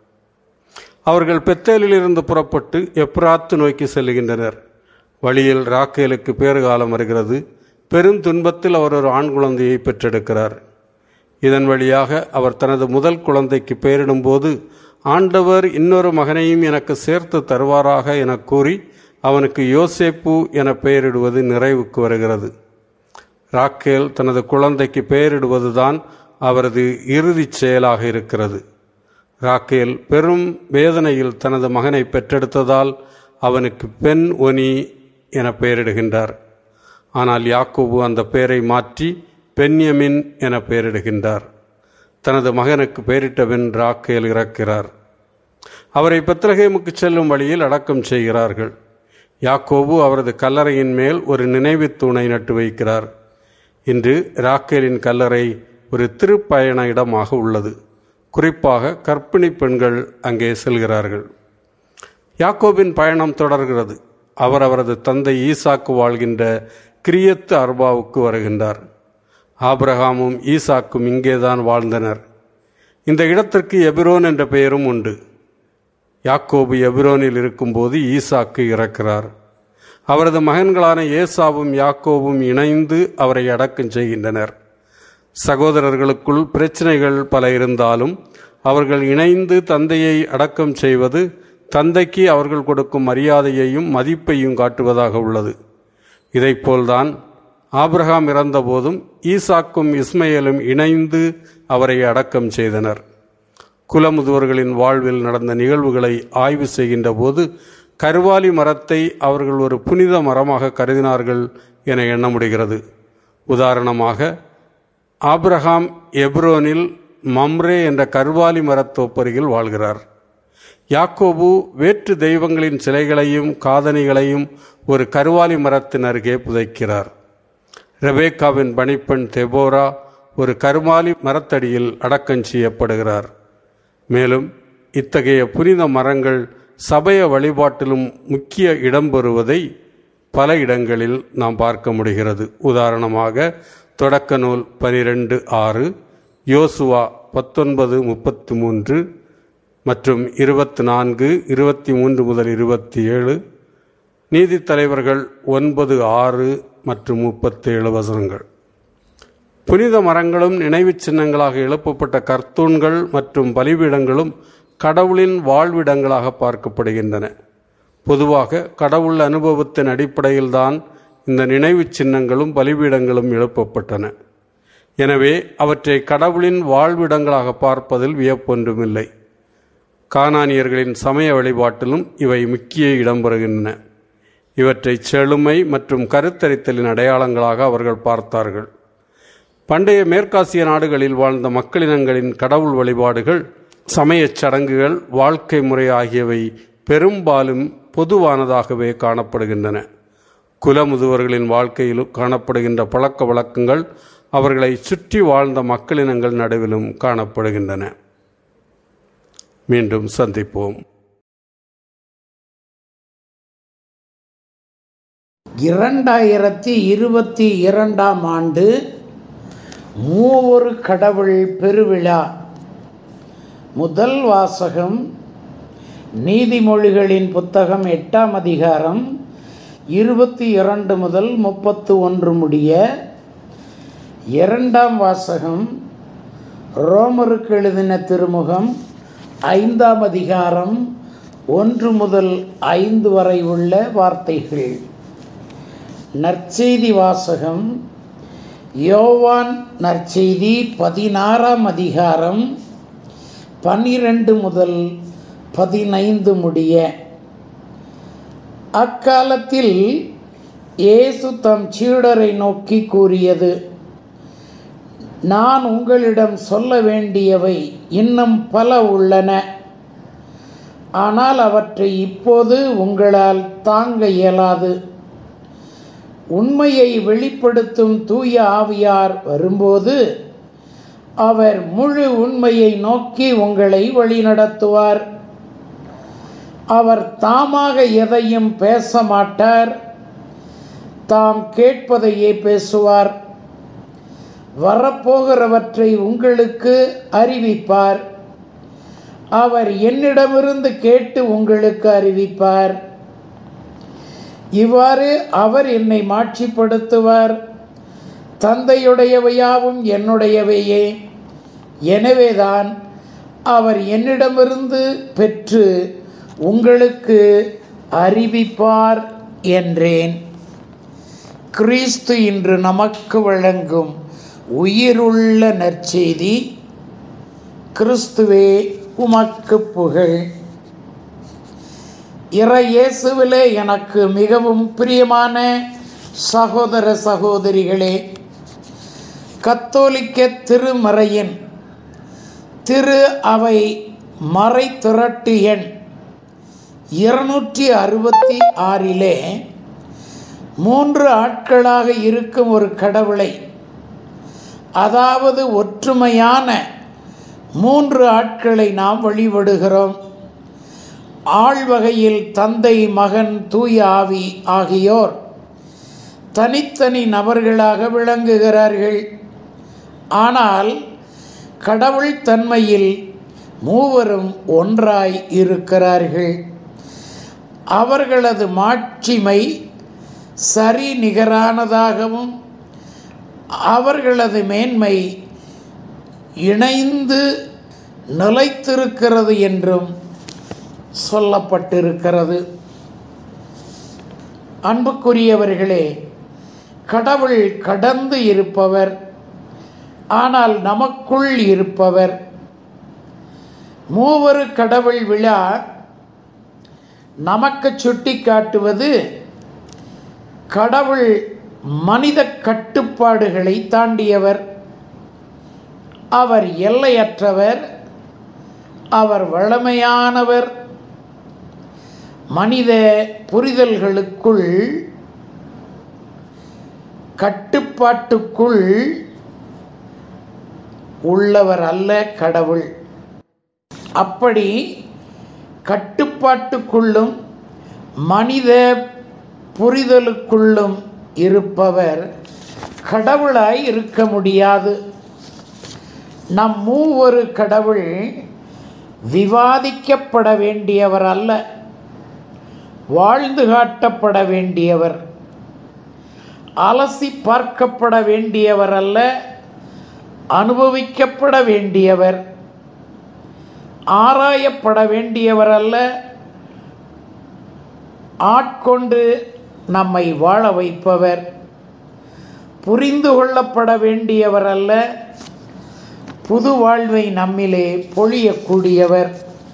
அவர்கள் பெத்தேலிலிருந்து புறப்பட்டு எப்ராத்து நோக்கி செல்லுகின்றனர் வழியில் ராக்கேலுக்கு பேறுகாலம் வருகிறது பெரும் துன்பத்தில் அவர் ஒரு ஆண் குழந்தையை பெற்றெடுக்கிறார் இதன் வழியாக அவர் தனது முதல் குழந்தைக்கு பெயரிடும்போது ஆண்டவர் இன்னொரு மகனையும் எனக்கு சேர்த்து தருவாராக என கூறி அவனுக்கு யோசேப்பு என பெயரிடுவது நிறைவுக்கு வருகிறது ராக்கேல் தனது குழந்தைக்கு பெயரிடுவதுதான் அவரது இறுதிச் செயலாக இருக்கிறது ராக்கேல் பெரும் வேதனையில் தனது மகனை பெற்றெடுத்ததால் அவனுக்கு பெண் ஒனி என பெயரிடுகின்றார் ஆனால் யாக்கோபு அந்த பெயரை மாற்றி பென்யமின் என பெயரிடுகின்றார் தனது மகனுக்கு பெயரிட்டபின் ராக்கேல் இறக்கிறார் அவரை பெத்ரஹேமுக்கு செல்லும் வழியில் அடக்கம் செய்கிறார்கள் யாக்கோபு அவரது கல்லறையின் மேல் ஒரு நினைவுத் தூணை நட்டு வைக்கிறார் இன்று ராக்கேலின் கல்லறை ஒரு திருப்பயண இடமாக உள்ளது குறிப்பாக கர்ப்பிணி பெண்கள் அங்கே செல்கிறார்கள் யாக்கோபின் பயணம் தொடர்கிறது அவர் அவரது தந்தை ஈசாக்கு வாழ்கின்ற கிரியத்து அர்பாவுக்கு வருகின்றார் ஆபிரகாமும் ஈசாக்கும் இங்கேதான் வாழ்ந்தனர் இந்த இடத்திற்கு எபிரோன் என்ற பெயரும் உண்டு யாக்கோபு எபிரோனில் இருக்கும்போது ஈசாக்கு இறக்கிறார் அவரது மகன்களான ஏசாவும் யாக்கோவும் இணைந்து அவரை அடக்கம் செய்கின்றனர் சகோதரர்களுக்குள் பிரச்சனைகள் பல இருந்தாலும் அவர்கள் இணைந்து தந்தையை அடக்கம் செய்வது தந்தைக்கு அவர்கள் கொடுக்கும் மரியாதையையும் மதிப்பையும் காட்டுவதாக உள்ளது இதைப்போல்தான் ஆபிரகாம் இறந்தபோதும் ஈசாக்கும் இஸ்மையலும் இணைந்து அவரை அடக்கம் செய்தனர் குலமுதுவர்களின் வாழ்வில் நடந்த நிகழ்வுகளை ஆய்வு செய்கின்ற போது கருவாலி மரத்தை அவர்கள் ஒரு புனித மரமாக கருதினார்கள் என எண்ண முடிகிறது உதாரணமாக ஆபிரகாம் எப்ரோனில் மம்ரே என்ற கருவாலி மரத்தோப்பருகில் வாழ்கிறார் யாக்கோபு வேற்று தெய்வங்களின் சிலைகளையும் காதணிகளையும் ஒரு கருவாலி மரத்தின் அருகே புதைக்கிறார் ரெபேக்காவின் பணிப்பெண் தெபோரா ஒரு கருமாலி மரத்தடியில் அடக்கம் செய்யப்படுகிறார் மேலும் இத்தகைய புனித மரங்கள் சபைய வழிபாட்டிலும் முக்கிய இடம் பெறுவதை பல இடங்களில் நாம் பார்க்க முடிகிறது உதாரணமாக தொடக்க நூல் பனிரெண்டு ஆறு யோசுவா பத்தொன்பது முப்பத்தி மூன்று மற்றும் இருபத்தி நான்கு இருபத்தி மூன்று முதல் இருபத்தி ஏழு நீதித்தலைவர்கள் ஒன்பது ஆறு மற்றும் முப்பத்தேழு வசனங்கள் புனித மரங்களும் நினைவுச் சின்னங்களாக எழுப்பப்பட்ட கர்த்தூன்கள் மற்றும் பலிபீடங்களும் கடவுளின் வாழ்விடங்களாக பார்க்கப்படுகின்றன பொதுவாக கடவுள் அனுபவத்தின் அடிப்படையில்தான் இந்த நினைவுச் சின்னங்களும் பலிபீடங்களும் எழுப்பப்பட்டன எனவே அவற்றை கடவுளின் வாழ்விடங்களாக பார்ப்பதில் வியப்பொன்றுமில்லை கானானியர்களின் சமய வழிபாட்டிலும் இவை முக்கிய இடம் பெறுகின்றன இவற்றை செழுமை மற்றும் கருத்தரித்தலின் அடையாளங்களாக அவர்கள் பார்த்தார்கள் பண்டைய மேற்காசிய நாடுகளில் வாழ்ந்த மக்களினங்களின் கடவுள் வழிபாடுகள் சமயச் சடங்குகள் வாழ்க்கை முறை ஆகியவை பெரும்பாலும் பொதுவானதாகவே காணப்படுகின்றன குலமுதுவர்களின் வாழ்க்கையிலும் காணப்படுகின்ற பழக்க வழக்கங்கள் அவர்களை சுற்றி வாழ்ந்த மக்களினங்கள் நடுவிலும் காணப்படுகின்றன மீண்டும் சந்திப்போம் இரண்டாயிரத்தி இருபத்தி இரண்டாம் ஆண்டு மூவொரு கடவுள் பெருவிழா முதல் வாசகம் நீதிமொழிகளின் புத்தகம் எட்டாம் அதிகாரம் இருபத்தி இரண்டு முதல் முப்பத்து ஒன்று முடிய இரண்டாம் வாசகம் ரோமருக்கு எழுதின திருமுகம் ஐந்தாம் அதிகாரம் ஒன்று முதல் ஐந்து வரை உள்ள வார்த்தைகள் நற்செய்தி வாசகம் யோவான் நற்செய்தி பதினாறாம் அதிகாரம் பன்னிரண்டு முதல் பதினைந்து முடிய அக்காலத்தில் இயேசு தம் சீடரை நோக்கி கூறியது நான் உங்களிடம் சொல்ல வேண்டியவை இன்னும் பல உள்ளன ஆனால் அவற்றை இப்போது உங்களால் தாங்க இயலாது உண்மையை வெளிப்படுத்தும் தூய ஆவியார் வரும்போது அவர் முழு உண்மையை நோக்கி உங்களை வழிநடத்துவார் அவர் தாமாக எதையும் பேச மாட்டார் தாம் கேட்பதையே பேசுவார் வரப்போகிறவற்றை உங்களுக்கு அறிவிப்பார் அவர் என்னிடமிருந்து கேட்டு உங்களுக்கு அறிவிப்பார் இவ்வாறு அவர் என்னை மாட்சிப்படுத்துவார் தந்தையுடையவையாவும் என்னுடையவையே எனவேதான் அவர் என்னிடமிருந்து பெற்று உங்களுக்கு அறிவிப்பார் என்றேன் கிறிஸ்து இன்று நமக்கு வழங்கும் உயிருள்ள நற்செய்தி கிறிஸ்துவே உமக்கு புகழ் இறை இயேசுவிலே எனக்கு மிகவும் பிரியமான சகோதர சகோதரிகளே கத்தோலிக்க திருமறையின் திரு அவை மறை திரட்டு எண் இருநூற்றி அறுபத்தி ஆறிலே மூன்று ஆட்களாக இருக்கும் ஒரு கடவுளை அதாவது ஒற்றுமையான மூன்று ஆட்களை நாம் வழிபடுகிறோம் ஆழ்வகையில் தந்தை மகன் தூய ஆவி ஆகியோர் தனித்தனி நபர்களாக விளங்குகிறார்கள் ஆனால் கடவுள் தன்மையில் மூவரும் ஒன்றாய் இருக்கிறார்கள் அவர்களது மாட்சிமை சரி நிகரானதாகவும் அவர்களது மேன்மை இணைந்து நிலைத்திருக்கிறது என்றும் சொல்லப்பட்டிருக்கிறது அன்புக்குரியவர்களே கடவுள் கடந்து இருப்பவர் ஆனால் நமக்குள் இருப்பவர் மூவரு கடவுள் விழா நமக்கு சுட்டி காட்டுவது கடவுள் மனித கட்டுப்பாடுகளை தாண்டியவர் அவர் எல்லையற்றவர் அவர் வளமையானவர் மனித புரிதல்களுக்குள் கட்டுப்பாட்டுக்குள் உள்ளவர் அல்ல கடவுள் அப்படி கட்டுப்பாட்டுக்குள்ளும் மனித புரிதலுக்குள்ளும் இருப்பவர் கடவுளாய் இருக்க முடியாது நம் மூவொரு கடவுள் விவாதிக்கப்பட வேண்டியவர் அல்ல வாழ்ந்து காட்டப்பட வேண்டியவர் அலசி பார்க்கப்பட வேண்டியவர் அல்ல அனுபவிக்கப்பட வேண்டியவர் ஆராயப்பட வேண்டியவர் அல்ல ஆட்கொண்டு நம்மை வாழ வைப்பவர் புரிந்து கொள்ளப்பட வேண்டியவர் அல்ல புது வாழ்வை நம்மிலே பொழியக்கூடியவர்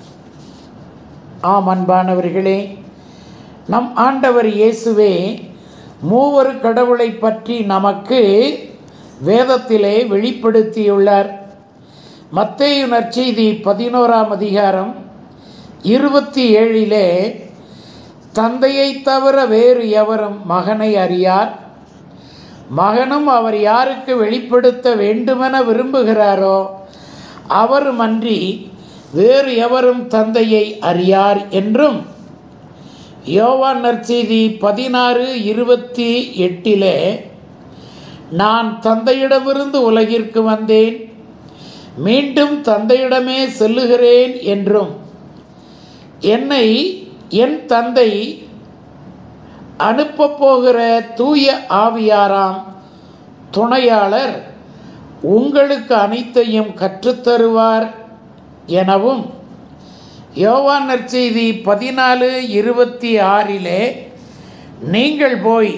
ஆம் அன்பானவர்களே நம் ஆண்டவர் இயேசுவே மூவர் கடவுளை பற்றி நமக்கு வேதத்திலே வெளிப்படுத்தியுள்ளார் மத்தேயு நற்செய்தி பதினோராம் அதிகாரம் இருபத்தி ஏழிலே தந்தையை தவிர வேறு எவரும் மகனை அறியார் மகனும் அவர் யாருக்கு வெளிப்படுத்த வேண்டுமென விரும்புகிறாரோ அவருமன்றி வேறு எவரும் தந்தையை அறியார் என்றும் யோவான் நற்செய்தி பதினாறு இருபத்தி எட்டிலே நான் தந்தையிடமிருந்து உலகிற்கு வந்தேன் மீண்டும் தந்தையிடமே செல்லுகிறேன் என்றும் என்னை என் தந்தை அனுப்பப் போகிற தூய ஆவியாராம் துணையாளர் உங்களுக்கு அனைத்தையும் கற்றுத்தருவார் எனவும் யோவான் நற்செய்தி பதினாலு இருபத்தி ஆறிலே நீங்கள் போய்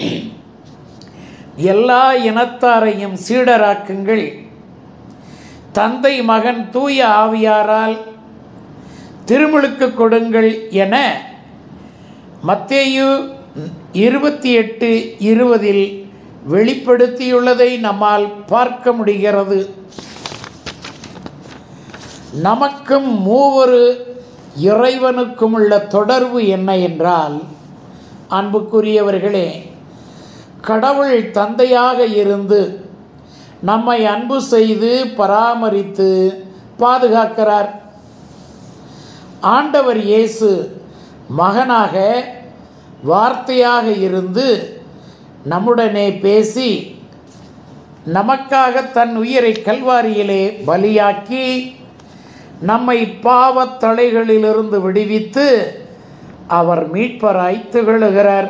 எல்லா இனத்தாரையும் சீடராக்குங்கள் தந்தை மகன் தூய ஆவியாரால் திருமுழுக்கு கொடுங்கள் என மத்தேயு இருபத்தி எட்டு இருபதில் வெளிப்படுத்தியுள்ளதை நம்மால் பார்க்க முடிகிறது நமக்கும் மூவொரு இறைவனுக்கும் உள்ள தொடர்பு என்ன என்றால் அன்புக்குரியவர்களே கடவுள் தந்தையாக இருந்து நம்மை அன்பு செய்து பராமரித்து பாதுகாக்கிறார் ஆண்டவர் இயேசு மகனாக வார்த்தையாக இருந்து நம்முடனே பேசி நமக்காக தன் உயிரை கல்வாரியிலே பலியாக்கி நம்மை பாவத் தலைகளிலிருந்து விடுவித்து அவர் மீட்பராய் திகழுகிறார்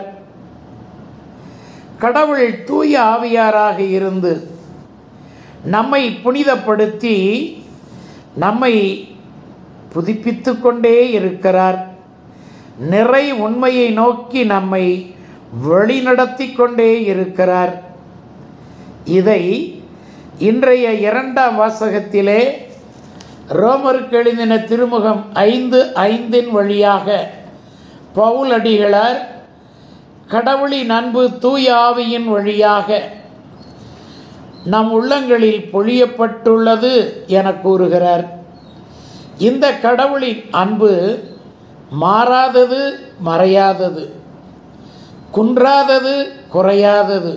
கடவுள் தூய ஆவியாராக இருந்து நம்மை புனிதப்படுத்தி நம்மை புதுப்பித்து கொண்டே இருக்கிறார் நிறை உண்மையை நோக்கி நம்மை வழிநடத்தி கொண்டே இருக்கிறார் இதை இன்றைய இரண்டாம் வாசகத்திலே ரோமருக்கு எழுதின திருமுகம் ஐந்து ஐந்தின் வழியாக பவுலடிகளார் கடவுளின் அன்பு தூய ஆவியின் வழியாக நம் உள்ளங்களில் பொழியப்பட்டுள்ளது என கூறுகிறார் இந்த கடவுளின் அன்பு மாறாதது மறையாதது குன்றாதது குறையாதது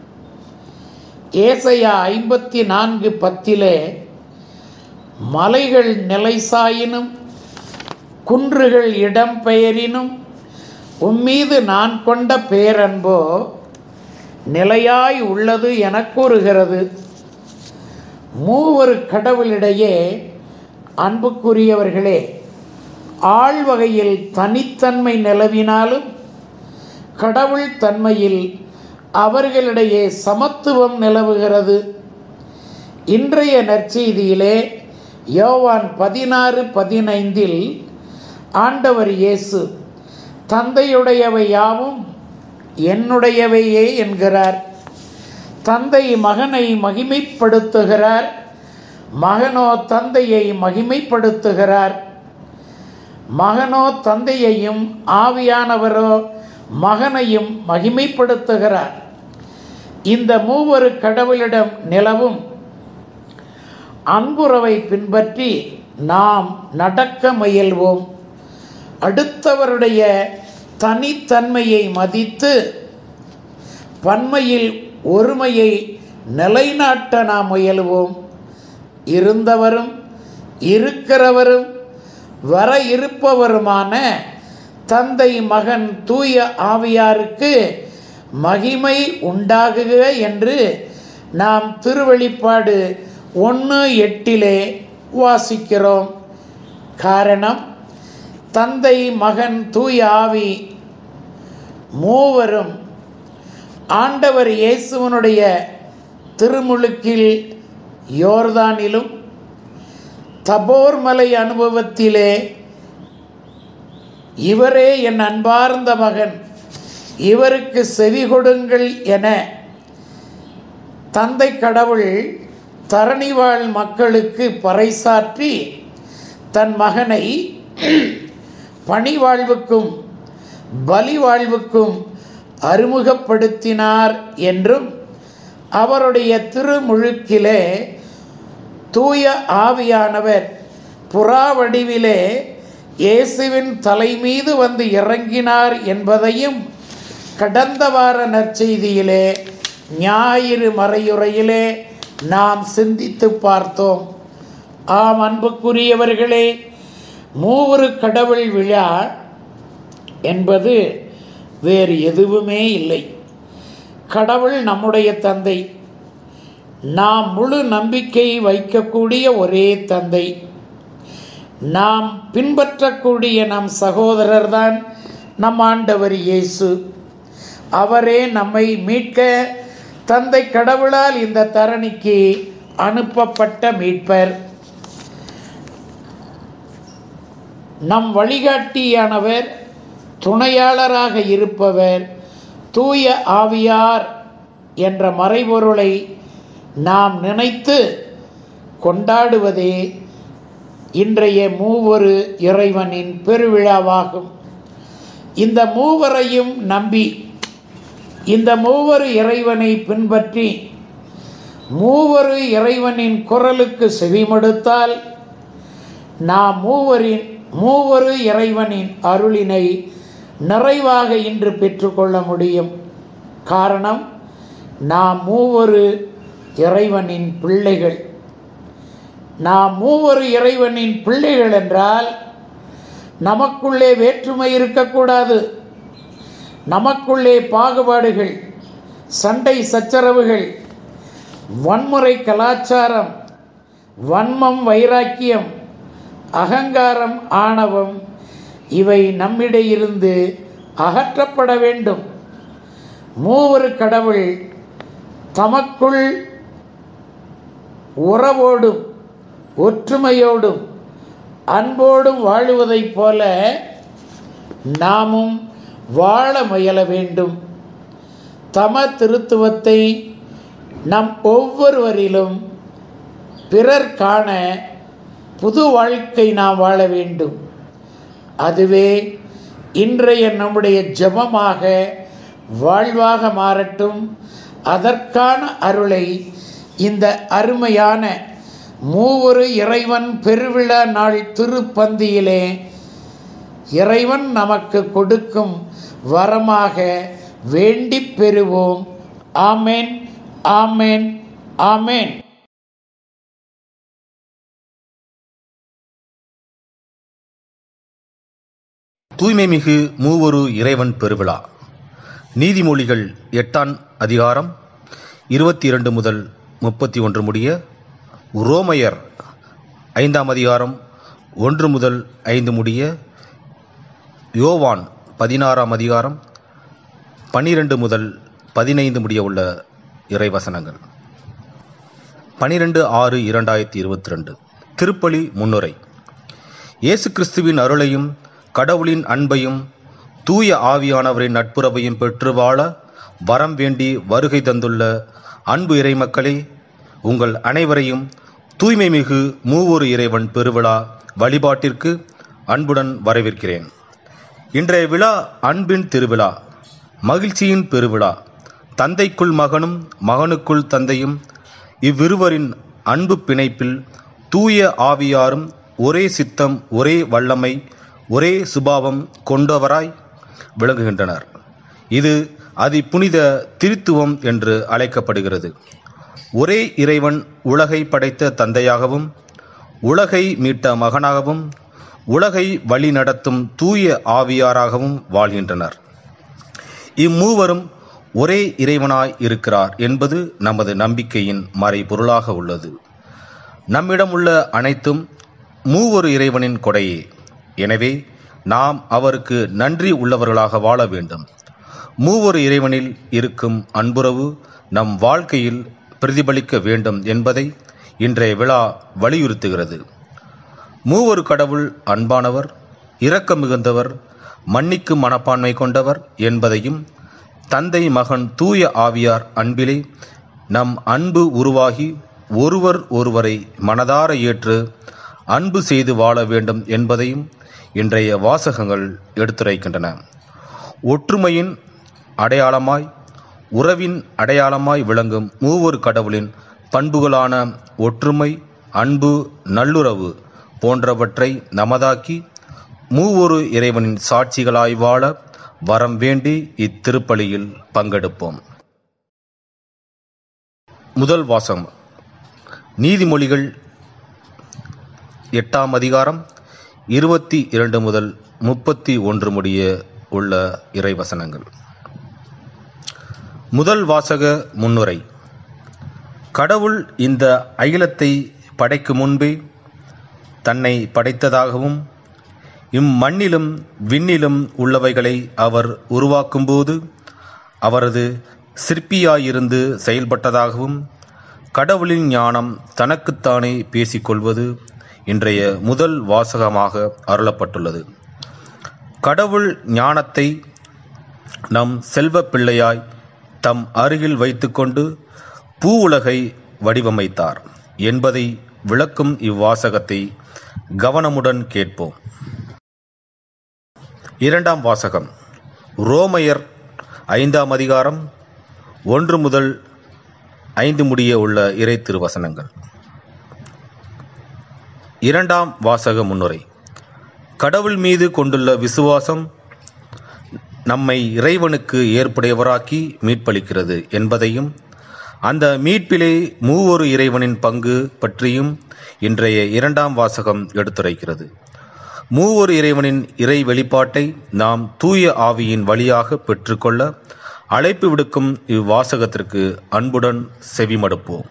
ஏசையா ஐம்பத்தி நான்கு பத்திலே மலைகள் நிலை சாயினும் குன்றுகள் இடம் பெயரினும் உம்மீது நான் கொண்ட பேரன்போ நிலையாய் உள்ளது என கூறுகிறது மூவரு கடவுளிடையே அன்புக்குரியவர்களே ஆழ்வகையில் தனித்தன்மை நிலவினாலும் கடவுள் தன்மையில் அவர்களிடையே சமத்துவம் நிலவுகிறது இன்றைய நற்செய்தியிலே யோவான் பதினாறு பதினைந்தில் ஆண்டவர் இயேசு தந்தையுடையவை யாவும் என்னுடையவையே என்கிறார் தந்தை மகனை மகிமைப்படுத்துகிறார் மகனோ தந்தையை மகிமைப்படுத்துகிறார் மகனோ தந்தையையும் ஆவியானவரோ மகனையும் மகிமைப்படுத்துகிறார் இந்த மூவரு கடவுளிடம் நிலவும் அன்புறவை பின்பற்றி நாம் நடக்க முயல்வோம் அடுத்தவருடைய தனித்தன்மையை மதித்து பன்மையில் ஒருமையை நிலைநாட்ட நாம் முயல்வோம் இருந்தவரும் இருக்கிறவரும் வர இருப்பவருமான தந்தை மகன் தூய ஆவியாருக்கு மகிமை உண்டாகுக என்று நாம் திருவெளிப்பாடு ஒன்று எட்டிலே வாசிக்கிறோம் காரணம் தந்தை மகன் தூய ஆவி மூவரும் ஆண்டவர் இயேசுவனுடைய திருமுழுக்கில் யோர்தானிலும் தபோர் மலை அனுபவத்திலே இவரே என் அன்பார்ந்த மகன் இவருக்கு செவி கொடுங்கள் என தந்தை கடவுள் தரணிவாழ் மக்களுக்கு பறைசாற்றி தன் மகனை பணிவாழ்வுக்கும் பலி வாழ்வுக்கும் அறிமுகப்படுத்தினார் என்றும் அவருடைய திருமுழுக்கிலே தூய ஆவியானவர் புறா வடிவிலே இயேசுவின் தலை மீது வந்து இறங்கினார் என்பதையும் கடந்த வார நற்செய்தியிலே ஞாயிறு மறையுறையிலே நாம் சிந்தித்து பார்த்தோம் ஆம் அன்புக்குரியவர்களே மூவரு கடவுள் விழா என்பது வேறு எதுவுமே இல்லை கடவுள் நம்முடைய தந்தை நாம் முழு நம்பிக்கை வைக்கக்கூடிய ஒரே தந்தை நாம் பின்பற்றக்கூடிய நம் சகோதரர்தான் நம் ஆண்டவர் இயேசு அவரே நம்மை மீட்க தந்தை கடவுளால் இந்த தரணிக்கு அனுப்பப்பட்ட மீட்பர் நம் வழிகாட்டியானவர் துணையாளராக இருப்பவர் தூய ஆவியார் என்ற மறைபொருளை நாம் நினைத்து கொண்டாடுவதே இன்றைய மூவொரு இறைவனின் பெருவிழாவாகும் இந்த மூவரையும் நம்பி இந்த மூவரு இறைவனை பின்பற்றி மூவரு இறைவனின் குரலுக்கு செவிமடுத்தால் நாம் மூவரின் மூவரு இறைவனின் அருளினை நிறைவாக இன்று பெற்றுக்கொள்ள முடியும் காரணம் நாம் மூவரு இறைவனின் பிள்ளைகள் நாம் மூவரு இறைவனின் பிள்ளைகள் என்றால் நமக்குள்ளே வேற்றுமை இருக்கக்கூடாது நமக்குள்ளே பாகுபாடுகள் சண்டை சச்சரவுகள் வன்முறை கலாச்சாரம் வன்மம் வைராக்கியம் அகங்காரம் ஆணவம் இவை நம்மிடையிருந்து அகற்றப்பட வேண்டும் மூவரு கடவுள் தமக்குள் உறவோடும் ஒற்றுமையோடும் அன்போடும் வாழுவதைப் போல நாமும் வாழ முயல வேண்டும் தம திருத்துவத்தை நம் ஒவ்வொருவரிலும் பிறர் காண புது வாழ்க்கை நாம் வாழ வேண்டும் அதுவே இன்றைய நம்முடைய ஜெபமாக வாழ்வாக மாறட்டும் அதற்கான அருளை இந்த அருமையான மூவொரு இறைவன் பெருவிழா நாள் திருப்பந்தியிலே இறைவன் நமக்கு கொடுக்கும் வரமாக வேண்டிப் பெறுவோம் ஆமேன் ஆமேன் ஆமேன் தூய்மை மிகு மூவொரு இறைவன் பெருவிழா நீதிமொழிகள் எட்டாம் அதிகாரம் இருபத்தி இரண்டு முதல் முப்பத்தி ஒன்று முடிய ரோமையர் ஐந்தாம் அதிகாரம் ஒன்று முதல் ஐந்து முடிய யோவான் பதினாறாம் அதிகாரம் பனிரெண்டு முதல் பதினைந்து முடிய உள்ள இறைவசனங்கள் பனிரெண்டு ஆறு இரண்டாயிரத்தி இருபத்தி ரெண்டு திருப்பலி முன்னுரை இயேசு கிறிஸ்துவின் அருளையும் கடவுளின் அன்பையும் தூய ஆவியானவரின் நட்புறவையும் பெற்று வாழ வரம் வேண்டி வருகை தந்துள்ள அன்பு இறைமக்களே உங்கள் அனைவரையும் தூய்மை மிகு மூவொரு இறைவன் பெருவிழா வழிபாட்டிற்கு அன்புடன் வரவேற்கிறேன் இன்றைய விழா அன்பின் திருவிழா மகிழ்ச்சியின் பெருவிழா தந்தைக்குள் மகனும் மகனுக்குள் தந்தையும் இவ்விருவரின் அன்பு பிணைப்பில் தூய ஆவியாரும் ஒரே சித்தம் ஒரே வல்லமை ஒரே சுபாவம் கொண்டவராய் விளங்குகின்றனர் இது அதி புனித திருத்துவம் என்று அழைக்கப்படுகிறது ஒரே இறைவன் உலகை படைத்த தந்தையாகவும் உலகை மீட்ட மகனாகவும் உலகை வழிநடத்தும் தூய ஆவியாராகவும் வாழ்கின்றனர் இம்மூவரும் ஒரே இறைவனாய் இருக்கிறார் என்பது நமது நம்பிக்கையின் மறைபொருளாக உள்ளது நம்மிடம் உள்ள அனைத்தும் மூவொரு இறைவனின் கொடையே எனவே நாம் அவருக்கு நன்றி உள்ளவர்களாக வாழ வேண்டும் மூவொரு இறைவனில் இருக்கும் அன்புறவு நம் வாழ்க்கையில் பிரதிபலிக்க வேண்டும் என்பதை இன்றைய விழா வலியுறுத்துகிறது மூவொரு கடவுள் அன்பானவர் இரக்கம் மிகுந்தவர் மன்னிக்கும் மனப்பான்மை கொண்டவர் என்பதையும் தந்தை மகன் தூய ஆவியார் அன்பிலே நம் அன்பு உருவாகி ஒருவர் ஒருவரை மனதார ஏற்று அன்பு செய்து வாழ வேண்டும் என்பதையும் இன்றைய வாசகங்கள் எடுத்துரைக்கின்றன ஒற்றுமையின் அடையாளமாய் உறவின் அடையாளமாய் விளங்கும் மூவொரு கடவுளின் பண்புகளான ஒற்றுமை அன்பு நல்லுறவு போன்றவற்றை நமதாக்கி மூவொரு இறைவனின் சாட்சிகளாய் வாழ வரம் வேண்டி இத்திருப்பலியில் பங்கெடுப்போம் முதல் வாசகம் நீதிமொழிகள் எட்டாம் அதிகாரம் இருபத்தி இரண்டு முதல் முப்பத்தி ஒன்று முடிய உள்ள இறைவசனங்கள் முதல் வாசக முன்னுரை கடவுள் இந்த அகிலத்தை படைக்கும் முன்பே தன்னை படைத்ததாகவும் இம்மண்ணிலும் விண்ணிலும் உள்ளவைகளை அவர் உருவாக்கும்போது அவரது சிற்பியாயிருந்து செயல்பட்டதாகவும் கடவுளின் ஞானம் தனக்குத்தானே பேசிக்கொள்வது இன்றைய முதல் வாசகமாக அருளப்பட்டுள்ளது கடவுள் ஞானத்தை நம் செல்வ பிள்ளையாய் தம் அருகில் வைத்துக்கொண்டு பூவுலகை வடிவமைத்தார் என்பதை விளக்கும் இவ்வாசகத்தை கவனமுடன் கேட்போம் இரண்டாம் வாசகம் ரோமையர் ஐந்தாம் அதிகாரம் ஒன்று முதல் ஐந்து முடிய உள்ள இறை திருவசனங்கள் இரண்டாம் வாசக முன்னுரை கடவுள் மீது கொண்டுள்ள விசுவாசம் நம்மை இறைவனுக்கு ஏற்புடையவராக்கி மீட்பளிக்கிறது என்பதையும் அந்த மீட்பிலே மூவொரு இறைவனின் பங்கு பற்றியும் இன்றைய இரண்டாம் வாசகம் எடுத்துரைக்கிறது மூவொரு இறைவனின் இறை வெளிப்பாட்டை நாம் தூய ஆவியின் வழியாக பெற்றுக்கொள்ள அழைப்பு விடுக்கும் இவ்வாசகத்திற்கு அன்புடன் செவிமடுப்போம்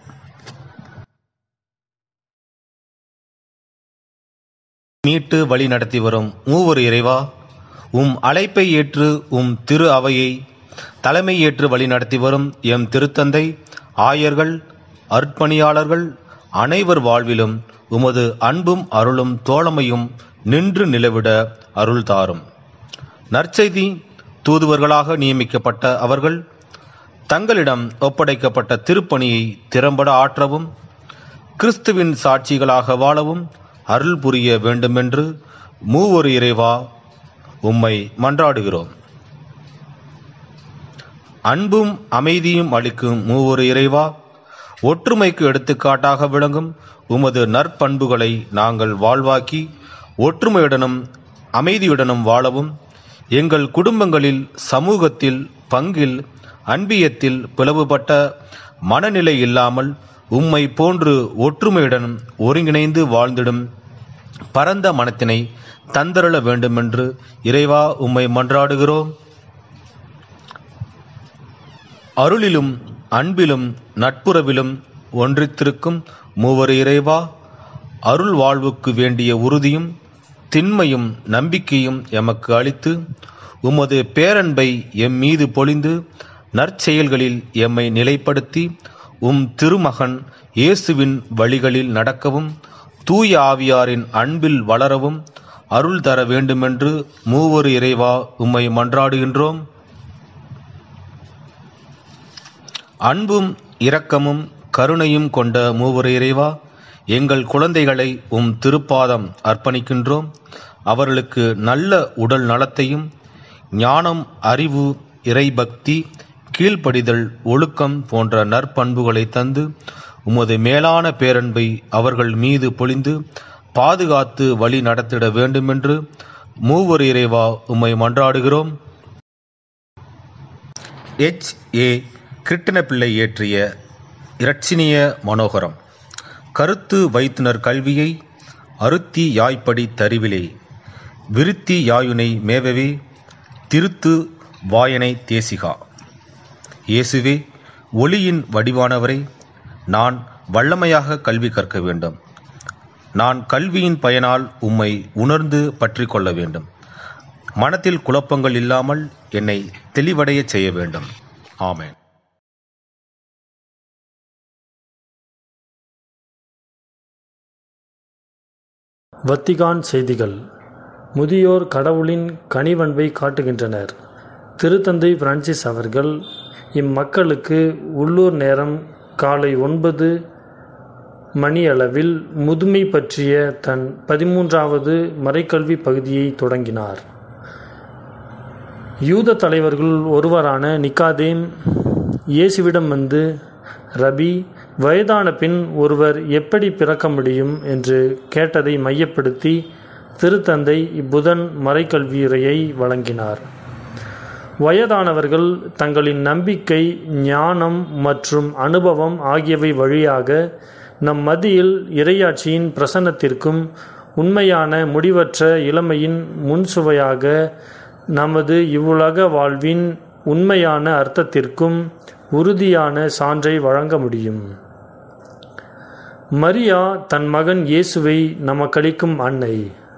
மீட்டு வழி நடத்தி வரும் மூவொரு இறைவா உம் அழைப்பை ஏற்று உம் திரு அவையை தலைமை ஏற்று வழி நடத்தி வரும் எம் திருத்தந்தை ஆயர்கள் அர்ப்பணியாளர்கள் அனைவர் வாழ்விலும் உமது அன்பும் அருளும் தோழமையும் நின்று நிலவிட அருள் தாரும் நற்செய்தி தூதுவர்களாக நியமிக்கப்பட்ட அவர்கள் தங்களிடம் ஒப்படைக்கப்பட்ட திருப்பணியை திறம்பட ஆற்றவும் கிறிஸ்துவின் சாட்சிகளாக வாழவும் அருள் புரிய வேண்டுமென்று மூவொரு இறைவா உம்மை மன்றாடுகிறோம் அன்பும் அமைதியும் அளிக்கும் மூவொரு இறைவா ஒற்றுமைக்கு எடுத்துக்காட்டாக விளங்கும் உமது நற்பண்புகளை நாங்கள் வாழ்வாக்கி ஒற்றுமையுடனும் அமைதியுடனும் வாழவும் எங்கள் குடும்பங்களில் சமூகத்தில் பங்கில் அன்பியத்தில் பிளவுபட்ட மனநிலை இல்லாமல் உம்மை போன்று ஒற்றுமையுடன் ஒருங்கிணைந்து வாழ்ந்திடும் பரந்த மனத்தினை தந்தருள வேண்டுமென்று இறைவா உம்மை மன்றாடுகிறோம் அருளிலும் அன்பிலும் நட்புறவிலும் ஒன்றித்திருக்கும் மூவர் இறைவா அருள் வாழ்வுக்கு வேண்டிய உறுதியும் திண்மையும் நம்பிக்கையும் எமக்கு அளித்து உமது பேரன்பை எம் மீது பொழிந்து நற்செயல்களில் எம்மை நிலைப்படுத்தி உம் திருமகன் இயேசுவின் வழிகளில் நடக்கவும் தூய ஆவியாரின் அன்பில் வளரவும் அருள் தர வேண்டுமென்று மூவொரு இறைவா உம்மை மன்றாடுகின்றோம் அன்பும் இரக்கமும் கருணையும் கொண்ட மூவொரு இறைவா எங்கள் குழந்தைகளை உம் திருப்பாதம் அர்ப்பணிக்கின்றோம் அவர்களுக்கு நல்ல உடல் நலத்தையும் ஞானம் அறிவு இறைபக்தி கீழ்ப்படிதல் ஒழுக்கம் போன்ற நற்பண்புகளை தந்து உமது மேலான பேரன்பை அவர்கள் மீது பொழிந்து பாதுகாத்து வழி நடத்திட வேண்டுமென்று மூவர் இறைவா உம்மை மன்றாடுகிறோம் எச் ஏ கிருட்டினப்பிள்ளை இயற்றிய இரட்சினிய மனோகரம் கருத்து வைத்துனர் கல்வியை அருத்தி யாய்ப்படி தருவிலே விருத்தி யாயுனை மேவவே திருத்து வாயனை தேசிகா இயேசுவே ஒளியின் வடிவானவரை நான் வல்லமையாக கல்வி கற்க வேண்டும் நான் கல்வியின் பயனால் உம்மை உணர்ந்து பற்றி கொள்ள வேண்டும் மனத்தில் குழப்பங்கள் இல்லாமல் என்னை தெளிவடையச் செய்ய வேண்டும் ஆமென் வத்திகான் செய்திகள் முதியோர் கடவுளின் கனிவன்பை காட்டுகின்றனர் திருத்தந்தை பிரான்சிஸ் அவர்கள் இம்மக்களுக்கு உள்ளூர் நேரம் காலை ஒன்பது மணியளவில் முதுமை பற்றிய தன் பதிமூன்றாவது மறைக்கல்வி பகுதியை தொடங்கினார் யூத தலைவர்கள் ஒருவரான நிக்காதேம் இயேசுவிடம் வந்து ரபி வயதான பின் ஒருவர் எப்படி பிறக்க முடியும் என்று கேட்டதை மையப்படுத்தி திருத்தந்தை இப்புதன் மறைக்கல்வியுரையை வழங்கினார் வயதானவர்கள் தங்களின் நம்பிக்கை ஞானம் மற்றும் அனுபவம் ஆகியவை வழியாக நம் மத்தியில் இறையாட்சியின் பிரசன்னத்திற்கும் உண்மையான முடிவற்ற இளமையின் முன்சுவையாக நமது இவ்வுலக வாழ்வின் உண்மையான அர்த்தத்திற்கும் உறுதியான சான்றை வழங்க முடியும் மரியா தன் மகன் இயேசுவை நமக்களிக்கும் அன்னை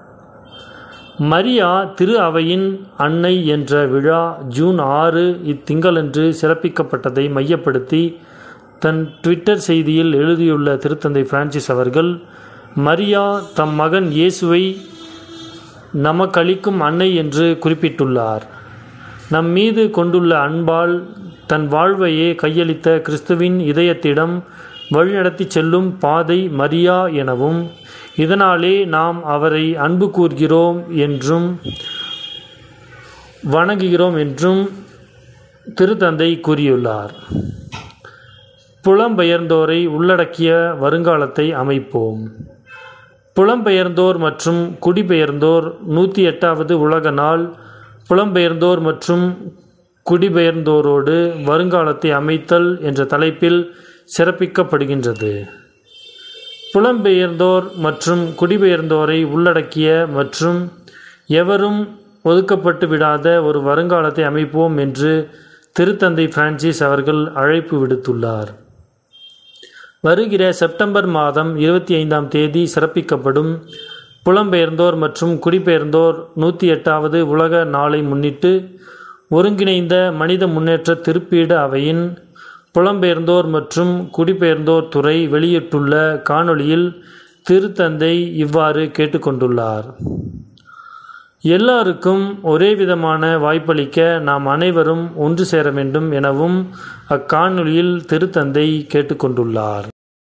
மரியா திரு அவையின் அன்னை என்ற விழா ஜூன் ஆறு இத்திங்களன்று சிறப்பிக்கப்பட்டதை மையப்படுத்தி தன் ட்விட்டர் செய்தியில் எழுதியுள்ள திருத்தந்தை பிரான்சிஸ் அவர்கள் மரியா தம் மகன் இயேசுவை நமக்களிக்கும் அன்னை என்று குறிப்பிட்டுள்ளார் நம் மீது கொண்டுள்ள அன்பால் தன் வாழ்வையே கையளித்த கிறிஸ்துவின் இதயத்திடம் வழிநடத்தி செல்லும் பாதை மரியா எனவும் இதனாலே நாம் அவரை அன்பு கூர்கிறோம் என்றும் வணங்குகிறோம் என்றும் திருத்தந்தை கூறியுள்ளார் புலம்பெயர்ந்தோரை உள்ளடக்கிய வருங்காலத்தை அமைப்போம் புலம்பெயர்ந்தோர் மற்றும் குடிபெயர்ந்தோர் நூற்றி எட்டாவது உலக நாள் புலம்பெயர்ந்தோர் மற்றும் குடிபெயர்ந்தோரோடு வருங்காலத்தை அமைத்தல் என்ற தலைப்பில் சிறப்பிக்கப்படுகின்றது புலம்பெயர்ந்தோர் மற்றும் குடிபெயர்ந்தோரை உள்ளடக்கிய மற்றும் எவரும் ஒதுக்கப்பட்டு விடாத ஒரு வருங்காலத்தை அமைப்போம் என்று திருத்தந்தை பிரான்சிஸ் அவர்கள் அழைப்பு விடுத்துள்ளார் வருகிற செப்டம்பர் மாதம் இருபத்தி ஐந்தாம் தேதி சிறப்பிக்கப்படும் புலம்பெயர்ந்தோர் மற்றும் குடிபெயர்ந்தோர் நூற்றி எட்டாவது உலக நாளை முன்னிட்டு ஒருங்கிணைந்த மனித முன்னேற்ற திருப்பீட அவையின் புலம்பெயர்ந்தோர் மற்றும் குடிபெயர்ந்தோர் துறை வெளியிட்டுள்ள காணொளியில் திருத்தந்தை இவ்வாறு கேட்டுக்கொண்டுள்ளார் எல்லாருக்கும் ஒரே விதமான வாய்ப்பளிக்க நாம் அனைவரும் ஒன்று சேர வேண்டும் எனவும் அக்காணொளியில் திருத்தந்தை கேட்டுக்கொண்டுள்ளார்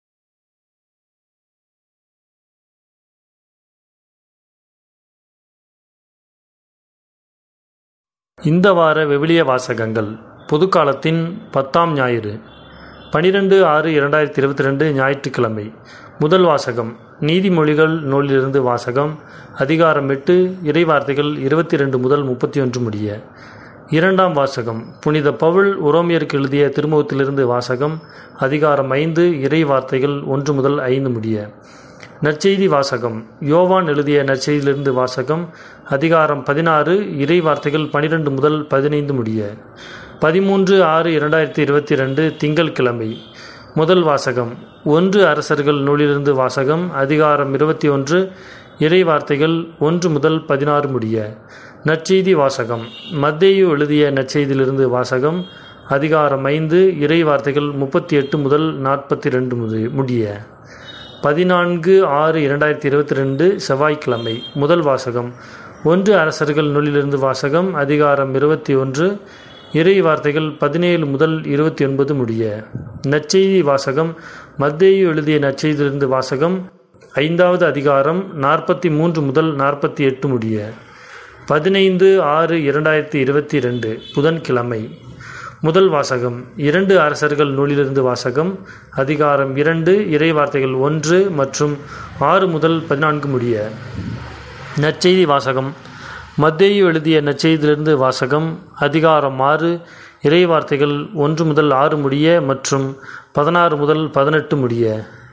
இந்த வார விவிலிய வாசகங்கள் பொதுக்காலத்தின் பத்தாம் ஞாயிறு பனிரெண்டு ஆறு இரண்டாயிரத்தி இருபத்தி ரெண்டு ஞாயிற்றுக்கிழமை முதல் வாசகம் நீதிமொழிகள் நூலிலிருந்து வாசகம் அதிகாரம் எட்டு இறைவார்த்தைகள் இருபத்தி ரெண்டு முதல் முப்பத்தி ஒன்று முடிய இரண்டாம் வாசகம் புனித பவுல் உரோமியருக்கு எழுதிய திருமுகத்திலிருந்து வாசகம் அதிகாரம் ஐந்து இறை வார்த்தைகள் ஒன்று முதல் ஐந்து முடிய நற்செய்தி வாசகம் யோவான் எழுதிய நற்செய்தியிலிருந்து வாசகம் அதிகாரம் பதினாறு இறை வார்த்தைகள் பனிரெண்டு முதல் பதினைந்து முடிய பதிமூன்று ஆறு இரண்டாயிரத்தி இருபத்தி ரெண்டு திங்கள் கிழமை முதல் வாசகம் ஒன்று அரசர்கள் நூலிலிருந்து வாசகம் அதிகாரம் இருபத்தி ஒன்று இறை வார்த்தைகள் ஒன்று முதல் பதினாறு முடிய நற்செய்தி வாசகம் மத்தேயு எழுதிய நற்செய்தியிலிருந்து வாசகம் அதிகாரம் ஐந்து இறை வார்த்தைகள் முப்பத்தி எட்டு முதல் நாற்பத்தி ரெண்டு முடிய பதினான்கு ஆறு இரண்டாயிரத்தி இருபத்தி ரெண்டு செவ்வாய்க்கிழமை முதல் வாசகம் ஒன்று அரசர்கள் நூலிலிருந்து வாசகம் அதிகாரம் இருபத்தி ஒன்று இறை வார்த்தைகள் பதினேழு முதல் இருபத்தி ஒன்பது முடிய நற்செய்தி வாசகம் மத்தேயு எழுதிய நற்செய்தியிலிருந்து வாசகம் ஐந்தாவது அதிகாரம் நாற்பத்தி மூன்று முதல் நாற்பத்தி எட்டு முடிய பதினைந்து ஆறு இரண்டாயிரத்தி இருபத்தி ரெண்டு புதன்கிழமை முதல் வாசகம் இரண்டு அரசர்கள் நூலிலிருந்து வாசகம் அதிகாரம் இரண்டு இறை வார்த்தைகள் ஒன்று மற்றும் ஆறு முதல் பதினான்கு முடிய நற்செய்தி வாசகம் மத்தேயு எழுதிய நற்செய்தியிலிருந்து வாசகம் அதிகாரம் ஆறு இறை வார்த்தைகள் ஒன்று முதல் ஆறு முடிய மற்றும் பதினாறு முதல் பதினெட்டு முடிய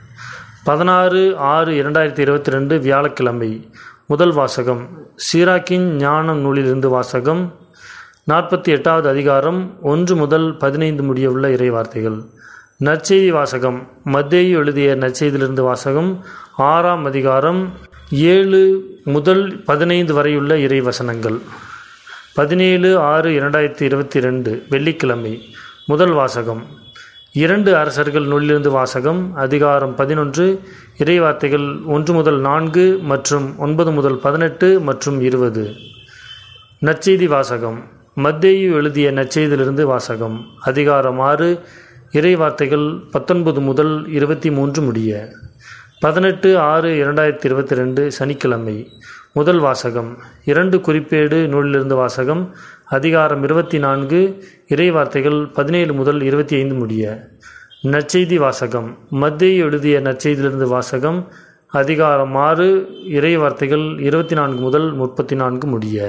பதினாறு ஆறு இரண்டாயிரத்தி இருபத்தி ரெண்டு வியாழக்கிழமை முதல் வாசகம் சீராக்கின் ஞானம் நூலிலிருந்து வாசகம் நாற்பத்தி எட்டாவது அதிகாரம் ஒன்று முதல் பதினைந்து முடிய உள்ள இறை வார்த்தைகள் நற்செய்தி வாசகம் மத்தேயு எழுதிய நற்செய்தியிலிருந்து வாசகம் ஆறாம் அதிகாரம் ஏழு முதல் பதினைந்து வரையுள்ள இறை வசனங்கள் பதினேழு ஆறு இரண்டாயிரத்தி இருபத்தி ரெண்டு வெள்ளிக்கிழமை முதல் வாசகம் இரண்டு அரசர்கள் நூலிலிருந்து வாசகம் அதிகாரம் பதினொன்று இறைவார்த்தைகள் ஒன்று முதல் நான்கு மற்றும் ஒன்பது முதல் பதினெட்டு மற்றும் இருபது நற்செய்தி வாசகம் மத்தேயு எழுதிய நற்செய்தியிலிருந்து வாசகம் அதிகாரம் ஆறு இறை வார்த்தைகள் பத்தொன்பது முதல் இருபத்தி மூன்று முடிய பதினெட்டு ஆறு இரண்டாயிரத்தி இருபத்தி ரெண்டு சனிக்கிழமை முதல் வாசகம் இரண்டு குறிப்பேடு நூலிலிருந்து வாசகம் அதிகாரம் இருபத்தி நான்கு இறை வார்த்தைகள் பதினேழு முதல் இருபத்தி ஐந்து முடிய நற்செய்தி வாசகம் மத்தேயு எழுதிய நற்செய்தியிலிருந்து வாசகம் அதிகாரம் ஆறு இறை வார்த்தைகள் இருபத்தி நான்கு முதல் முப்பத்தி நான்கு முடிய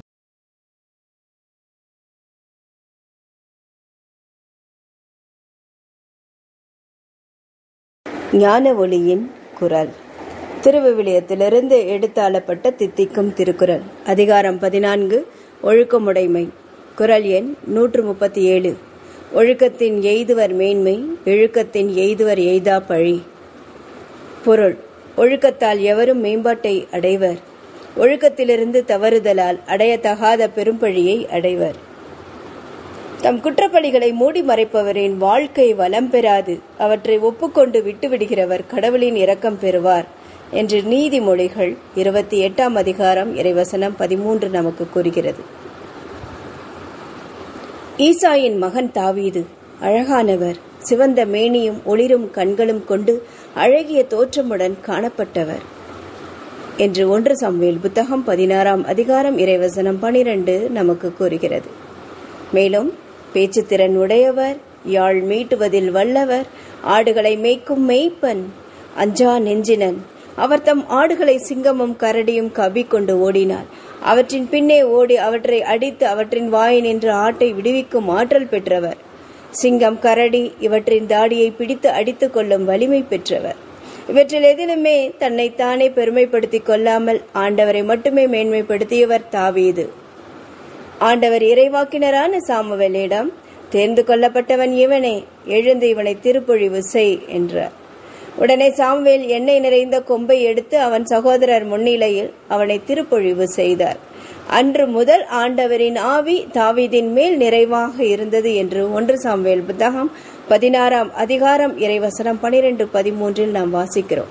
ஞான ஒளியின் குரல் திருவிவிலியத்திலிருந்து எடுத்தாளப்பட்ட தித்திக்கும் திருக்குறள் அதிகாரம் பதினான்கு ஒழுக்கமுடைமை குரல் எண் நூற்று முப்பத்தி ஏழு ஒழுக்கத்தின் எய்துவர் மேன்மை இழுக்கத்தின் எய்துவர் எய்தா பழி பொருள் ஒழுக்கத்தால் எவரும் மேம்பாட்டை அடைவர் ஒழுக்கத்திலிருந்து தவறுதலால் அடையத்தகாத பெரும்பழியை அடைவர் தம் குற்றப்பணிகளை மூடி மறைப்பவரின் வாழ்க்கை வளம் பெறாது அவற்றை ஒப்புக்கொண்டு விட்டுவிடுகிறவர் கடவுளின் இரக்கம் பெறுவார் என்று நீதிமொழிகள் இருபத்தி எட்டாம் அதிகாரம் இறைவசனம் பதிமூன்று நமக்கு கூறுகிறது ஈசாயின் மகன் தாவீது அழகானவர் சிவந்த மேனியும் ஒளிரும் கண்களும் கொண்டு அழகிய தோற்றமுடன் காணப்பட்டவர் என்று ஒன்று சம்வேல் புத்தகம் பதினாறாம் அதிகாரம் இறைவசனம் பனிரெண்டு நமக்கு கூறுகிறது மேலும் பேச்சுத்திறன் உடையவர் யாழ் மீட்டுவதில் வல்லவர் ஆடுகளை மேய்க்கும் மேய்ப்பன் அஞ்சா நெஞ்சினன் அவர் தம் ஆடுகளை சிங்கமும் கரடியும் கவ்விக்கொண்டு ஓடினார் அவற்றின் பின்னே ஓடி அவற்றை அடித்து அவற்றின் வாய் நின்று ஆட்டை விடுவிக்கும் ஆற்றல் பெற்றவர் சிங்கம் கரடி இவற்றின் தாடியை பிடித்து அடித்துக் கொள்ளும் வலிமை பெற்றவர் இவற்றில் எதிலுமே தன்னைத்தானே பெருமைப்படுத்திக் கொள்ளாமல் ஆண்டவரை மட்டுமே மேன்மைப்படுத்தியவர் தாவீது ஆண்டவர் இறைவாக்கினரான சாமுவேலிடம் தேர்ந்து கொள்ளப்பட்டவன் இவனே எழுந்து இவனை திருப்பொழிவு செய் என்றார் உடனே சாமுவேல் எண்ணெய் நிறைந்த கொம்பை எடுத்து அவன் சகோதரர் முன்னிலையில் அவனை திருப்பொழிவு செய்தார் அன்று முதல் ஆண்டவரின் ஆவி தாவீதின் மேல் நிறைவாக இருந்தது என்று ஒன்று சாமுவேல் புத்தகம் பதினாறாம் அதிகாரம் இறைவசனம் பனிரெண்டு பதிமூன்றில் நாம் வாசிக்கிறோம்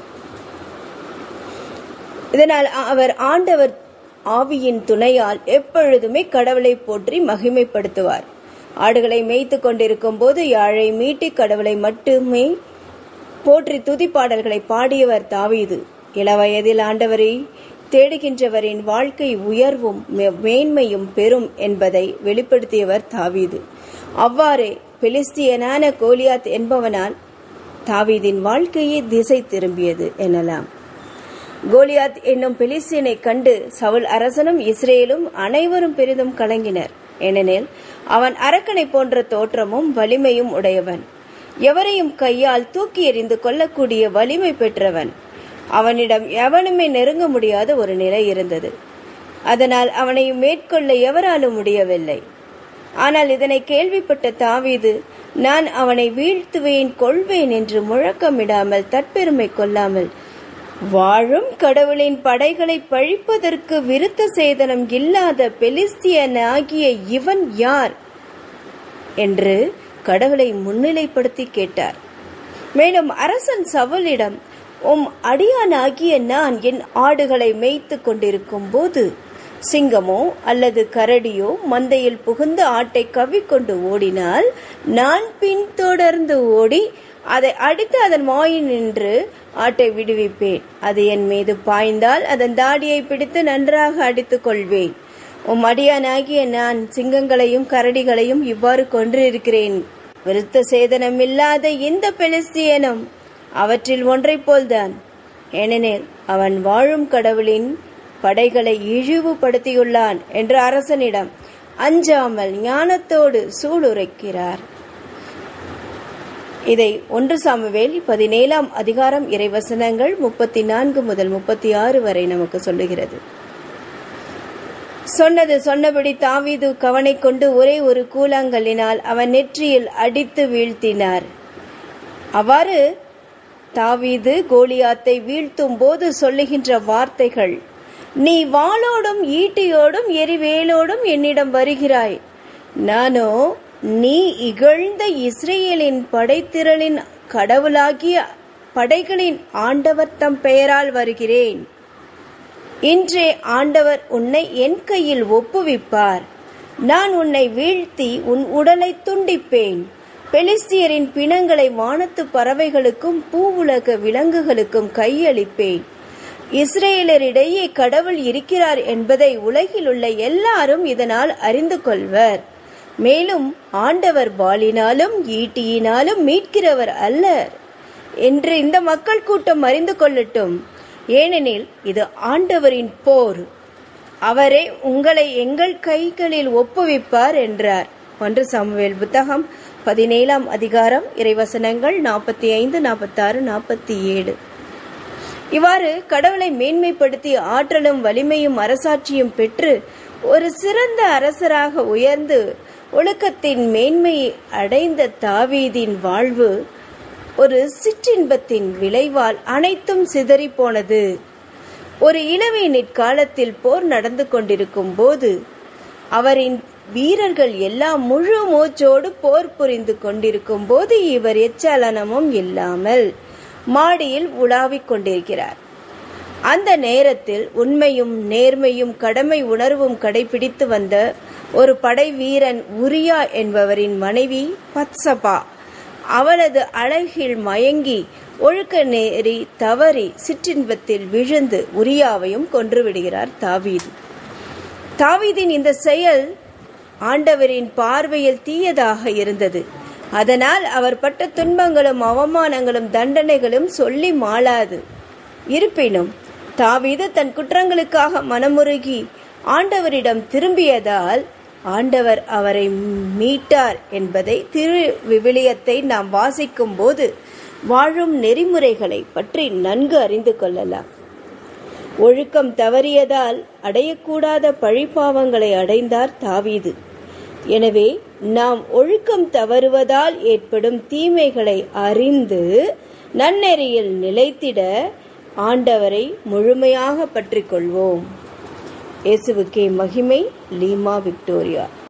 இதனால் அவர் ஆண்டவர் ஆவியின் துணையால் எப்பொழுதுமே கடவுளை போற்றி மகிமைப்படுத்துவார் ஆடுகளை மேய்த்து கொண்டிருக்கும் போது யாழை மீட்டி கடவுளை மட்டுமே போற்றி துதிப்பாடல்களை பாடியவர் தாவீது இளவயதில் ஆண்டவரை தேடுகின்றவரின் வாழ்க்கை உயர்வும் மே- மேன்மையும் பெறும் என்பதை வெளிப்படுத்தியவர் தாவீது அவ்வாறே பெலிஸ்தியனான கோலியாத் என்பவனால் தாவீதின் வாழ்க்கையே திசை திரும்பியது எனலாம் கோலியாத் என்னும் பெலிஸ்தீனை கண்டு சவுல் அரசனும் இஸ்ரேலும் அனைவரும் பெரிதும் கலங்கினர் ஏனெனில் அவன் அரக்கனை போன்ற தோற்றமும் வலிமையும் உடையவன் எவரையும் கையால் தூக்கி எறிந்து கொள்ளக்கூடிய வலிமை பெற்றவன் அவனிடம் எவனுமே நெருங்க முடியாத ஒரு நிலை இருந்தது அதனால் அவனை மேற்கொள்ள எவராலும் முடியவில்லை ஆனால் இதனை கேள்விப்பட்ட தாவீது நான் அவனை வீழ்த்துவேன் கொள்வேன் என்று முழக்கமிடாமல் தற்பெருமை கொள்ளாமல் வாழும் கடவுளின் படைகளை பழிப்பதற்கு விருத்த சேதனம் இல்லாத பெலிஸ்தியன் ஆகிய இவன் யார் என்று கடவுளை முன்னிலைப்படுத்தி கேட்டார் மேலும் அரசன் சவுலிடம் உம் அடியானாகிய நான் என் ஆடுகளை மேய்த்து கொண்டிருக்கும் போது சிங்கமோ அல்லது கரடியோ மந்தையில் புகுந்து ஆட்டை கவ்விக்கொண்டு ஓடினால் நான் பின்தொடர்ந்து ஓடி அதை அடித்து அதன் வாயில் நின்று ஆட்டை விடுவிப்பேன் அது என் மீது பாய்ந்தால் அதன் தாடியை பிடித்து நன்றாக அடித்துக் கொள்வேன் உம் அடியானாகிய நான் சிங்கங்களையும் கரடிகளையும் இவ்வாறு கொன்றிருக்கிறேன் விருத்த சேதனம் இல்லாத இந்த பெலிஸ்தியனும் அவற்றில் ஒன்றைப் போல்தான் ஏனெனில் அவன் வாழும் கடவுளின் படைகளை இழிவுபடுத்தியுள்ளான் என்று அரசனிடம் அஞ்சாமல் ஞானத்தோடு சூளுரைக்கிறார் இதை ஒன்று சாமுவேல் பதினேழாம் அதிகாரம் இறைவசனங்கள் முப்பத்தி நான்கு முதல் முப்பத்தி ஆறு வரை நமக்கு சொல்லுகிறது சொன்னது சொன்னபடி தாவீது கவனை கொண்டு ஒரே ஒரு கூழாங்கல்லினால் அவன் நெற்றியில் அடித்து வீழ்த்தினார் அவ்வாறு தாவீது கோலியாத்தை வீழ்த்தும் போது சொல்லுகின்ற வார்த்தைகள் நீ வாளோடும் ஈட்டியோடும் எரிவேலோடும் என்னிடம் வருகிறாய் நானோ நீ இகழ்ந்த இஸ்ரேலின் படைத்திரளின் கடவுளாகிய படைகளின் ஆண்டவர் தம் பெயரால் வருகிறேன் இன்றே ஆண்டவர் உன்னை என் கையில் ஒப்புவிப்பார் நான் உன்னை வீழ்த்தி உன் உடலை துண்டிப்பேன் பெலிஸ்தியரின் பிணங்களை வானத்து பறவைகளுக்கும் பூவுலக விலங்குகளுக்கும் கையளிப்பேன் இஸ்ரேலரிடையே கடவுள் இருக்கிறார் என்பதை உலகில் உள்ள எல்லாரும் இதனால் அறிந்து கொள்வர் மேலும் ஆண்டவர் பாலினாலும் ஈட்டியினாலும் மீட்கிறவர் அல்லர் என்று இந்த மக்கள் கூட்டம் அறிந்து கொள்ளட்டும் ஏனெனில் இது ஆண்டவரின் போர் அவரே உங்களை எங்கள் கைகளில் ஒப்புவிப்பார் என்றார் ஒன்று சாமுவேல் புத்தகம் பதினேழாம் அதிகாரம் இறைவசனங்கள் நாற்பத்தி ஐந்து நாற்பத்தாறு நாற்பத்தி ஏழு இவ்வாறு கடவுளை மேன்மைப்படுத்தி ஆற்றலும் வலிமையும் அரசாட்சியும் பெற்று ஒரு சிறந்த அரசராக உயர்ந்து ஒழுக்கத்தின் மேன்மையை அடைந்த தாவீதின் வாழ்வு ஒரு சிற்றின்பத்தின் விளைவால் அனைத்தும் சிதறி போனது ஒரு இளவேனிற் காலத்தில் போர் நடந்து கொண்டிருக்கும் போது அவரின் வீரர்கள் எல்லாம் முழு மூச்சோடு போர் புரிந்து கொண்டிருக்கும் போது இவர் எச்சலனமும் இல்லாமல் மாடியில் உலாவிக் கொண்டிருக்கிறார் அந்த நேரத்தில் உண்மையும் நேர்மையும் கடமை உணர்வும் கடைபிடித்து வந்த ஒரு படை வீரன் உரியா என்பவரின் மனைவி பத்சபா அவனது அழகில் மயங்கி ஒழுக்க நேரி தவறி சிற்றின்பத்தில் விழுந்து உரியாவையும் கொன்று விடுகிறார் தாவீது தாவீதின் இந்த செயல் ஆண்டவரின் பார்வையில் தீயதாக இருந்தது அதனால் அவர் பட்ட துன்பங்களும் அவமானங்களும் தண்டனைகளும் சொல்லி மாளாது இருப்பினும் தாவீது தன் குற்றங்களுக்காக மனமுருகி ஆண்டவரிடம் திரும்பியதால் ஆண்டவர் அவரை மீட்டார் என்பதை திரு விவிலியத்தை நாம் வாசிக்கும் போது வாழும் நெறிமுறைகளை பற்றி நன்கு அறிந்து கொள்ளலாம் ஒழுக்கம் தவறியதால் அடையக்கூடாத பழிப்பாவங்களை அடைந்தார் தாவீது எனவே நாம் ஒழுக்கம் தவறுவதால் ஏற்படும் தீமைகளை அறிந்து நன்னெறியில் நிலைத்திட ஆண்டவரை முழுமையாக பற்றிக் கொள்வோம் இயேசுவுக்கே மகிமை லீமா விக்டோரியா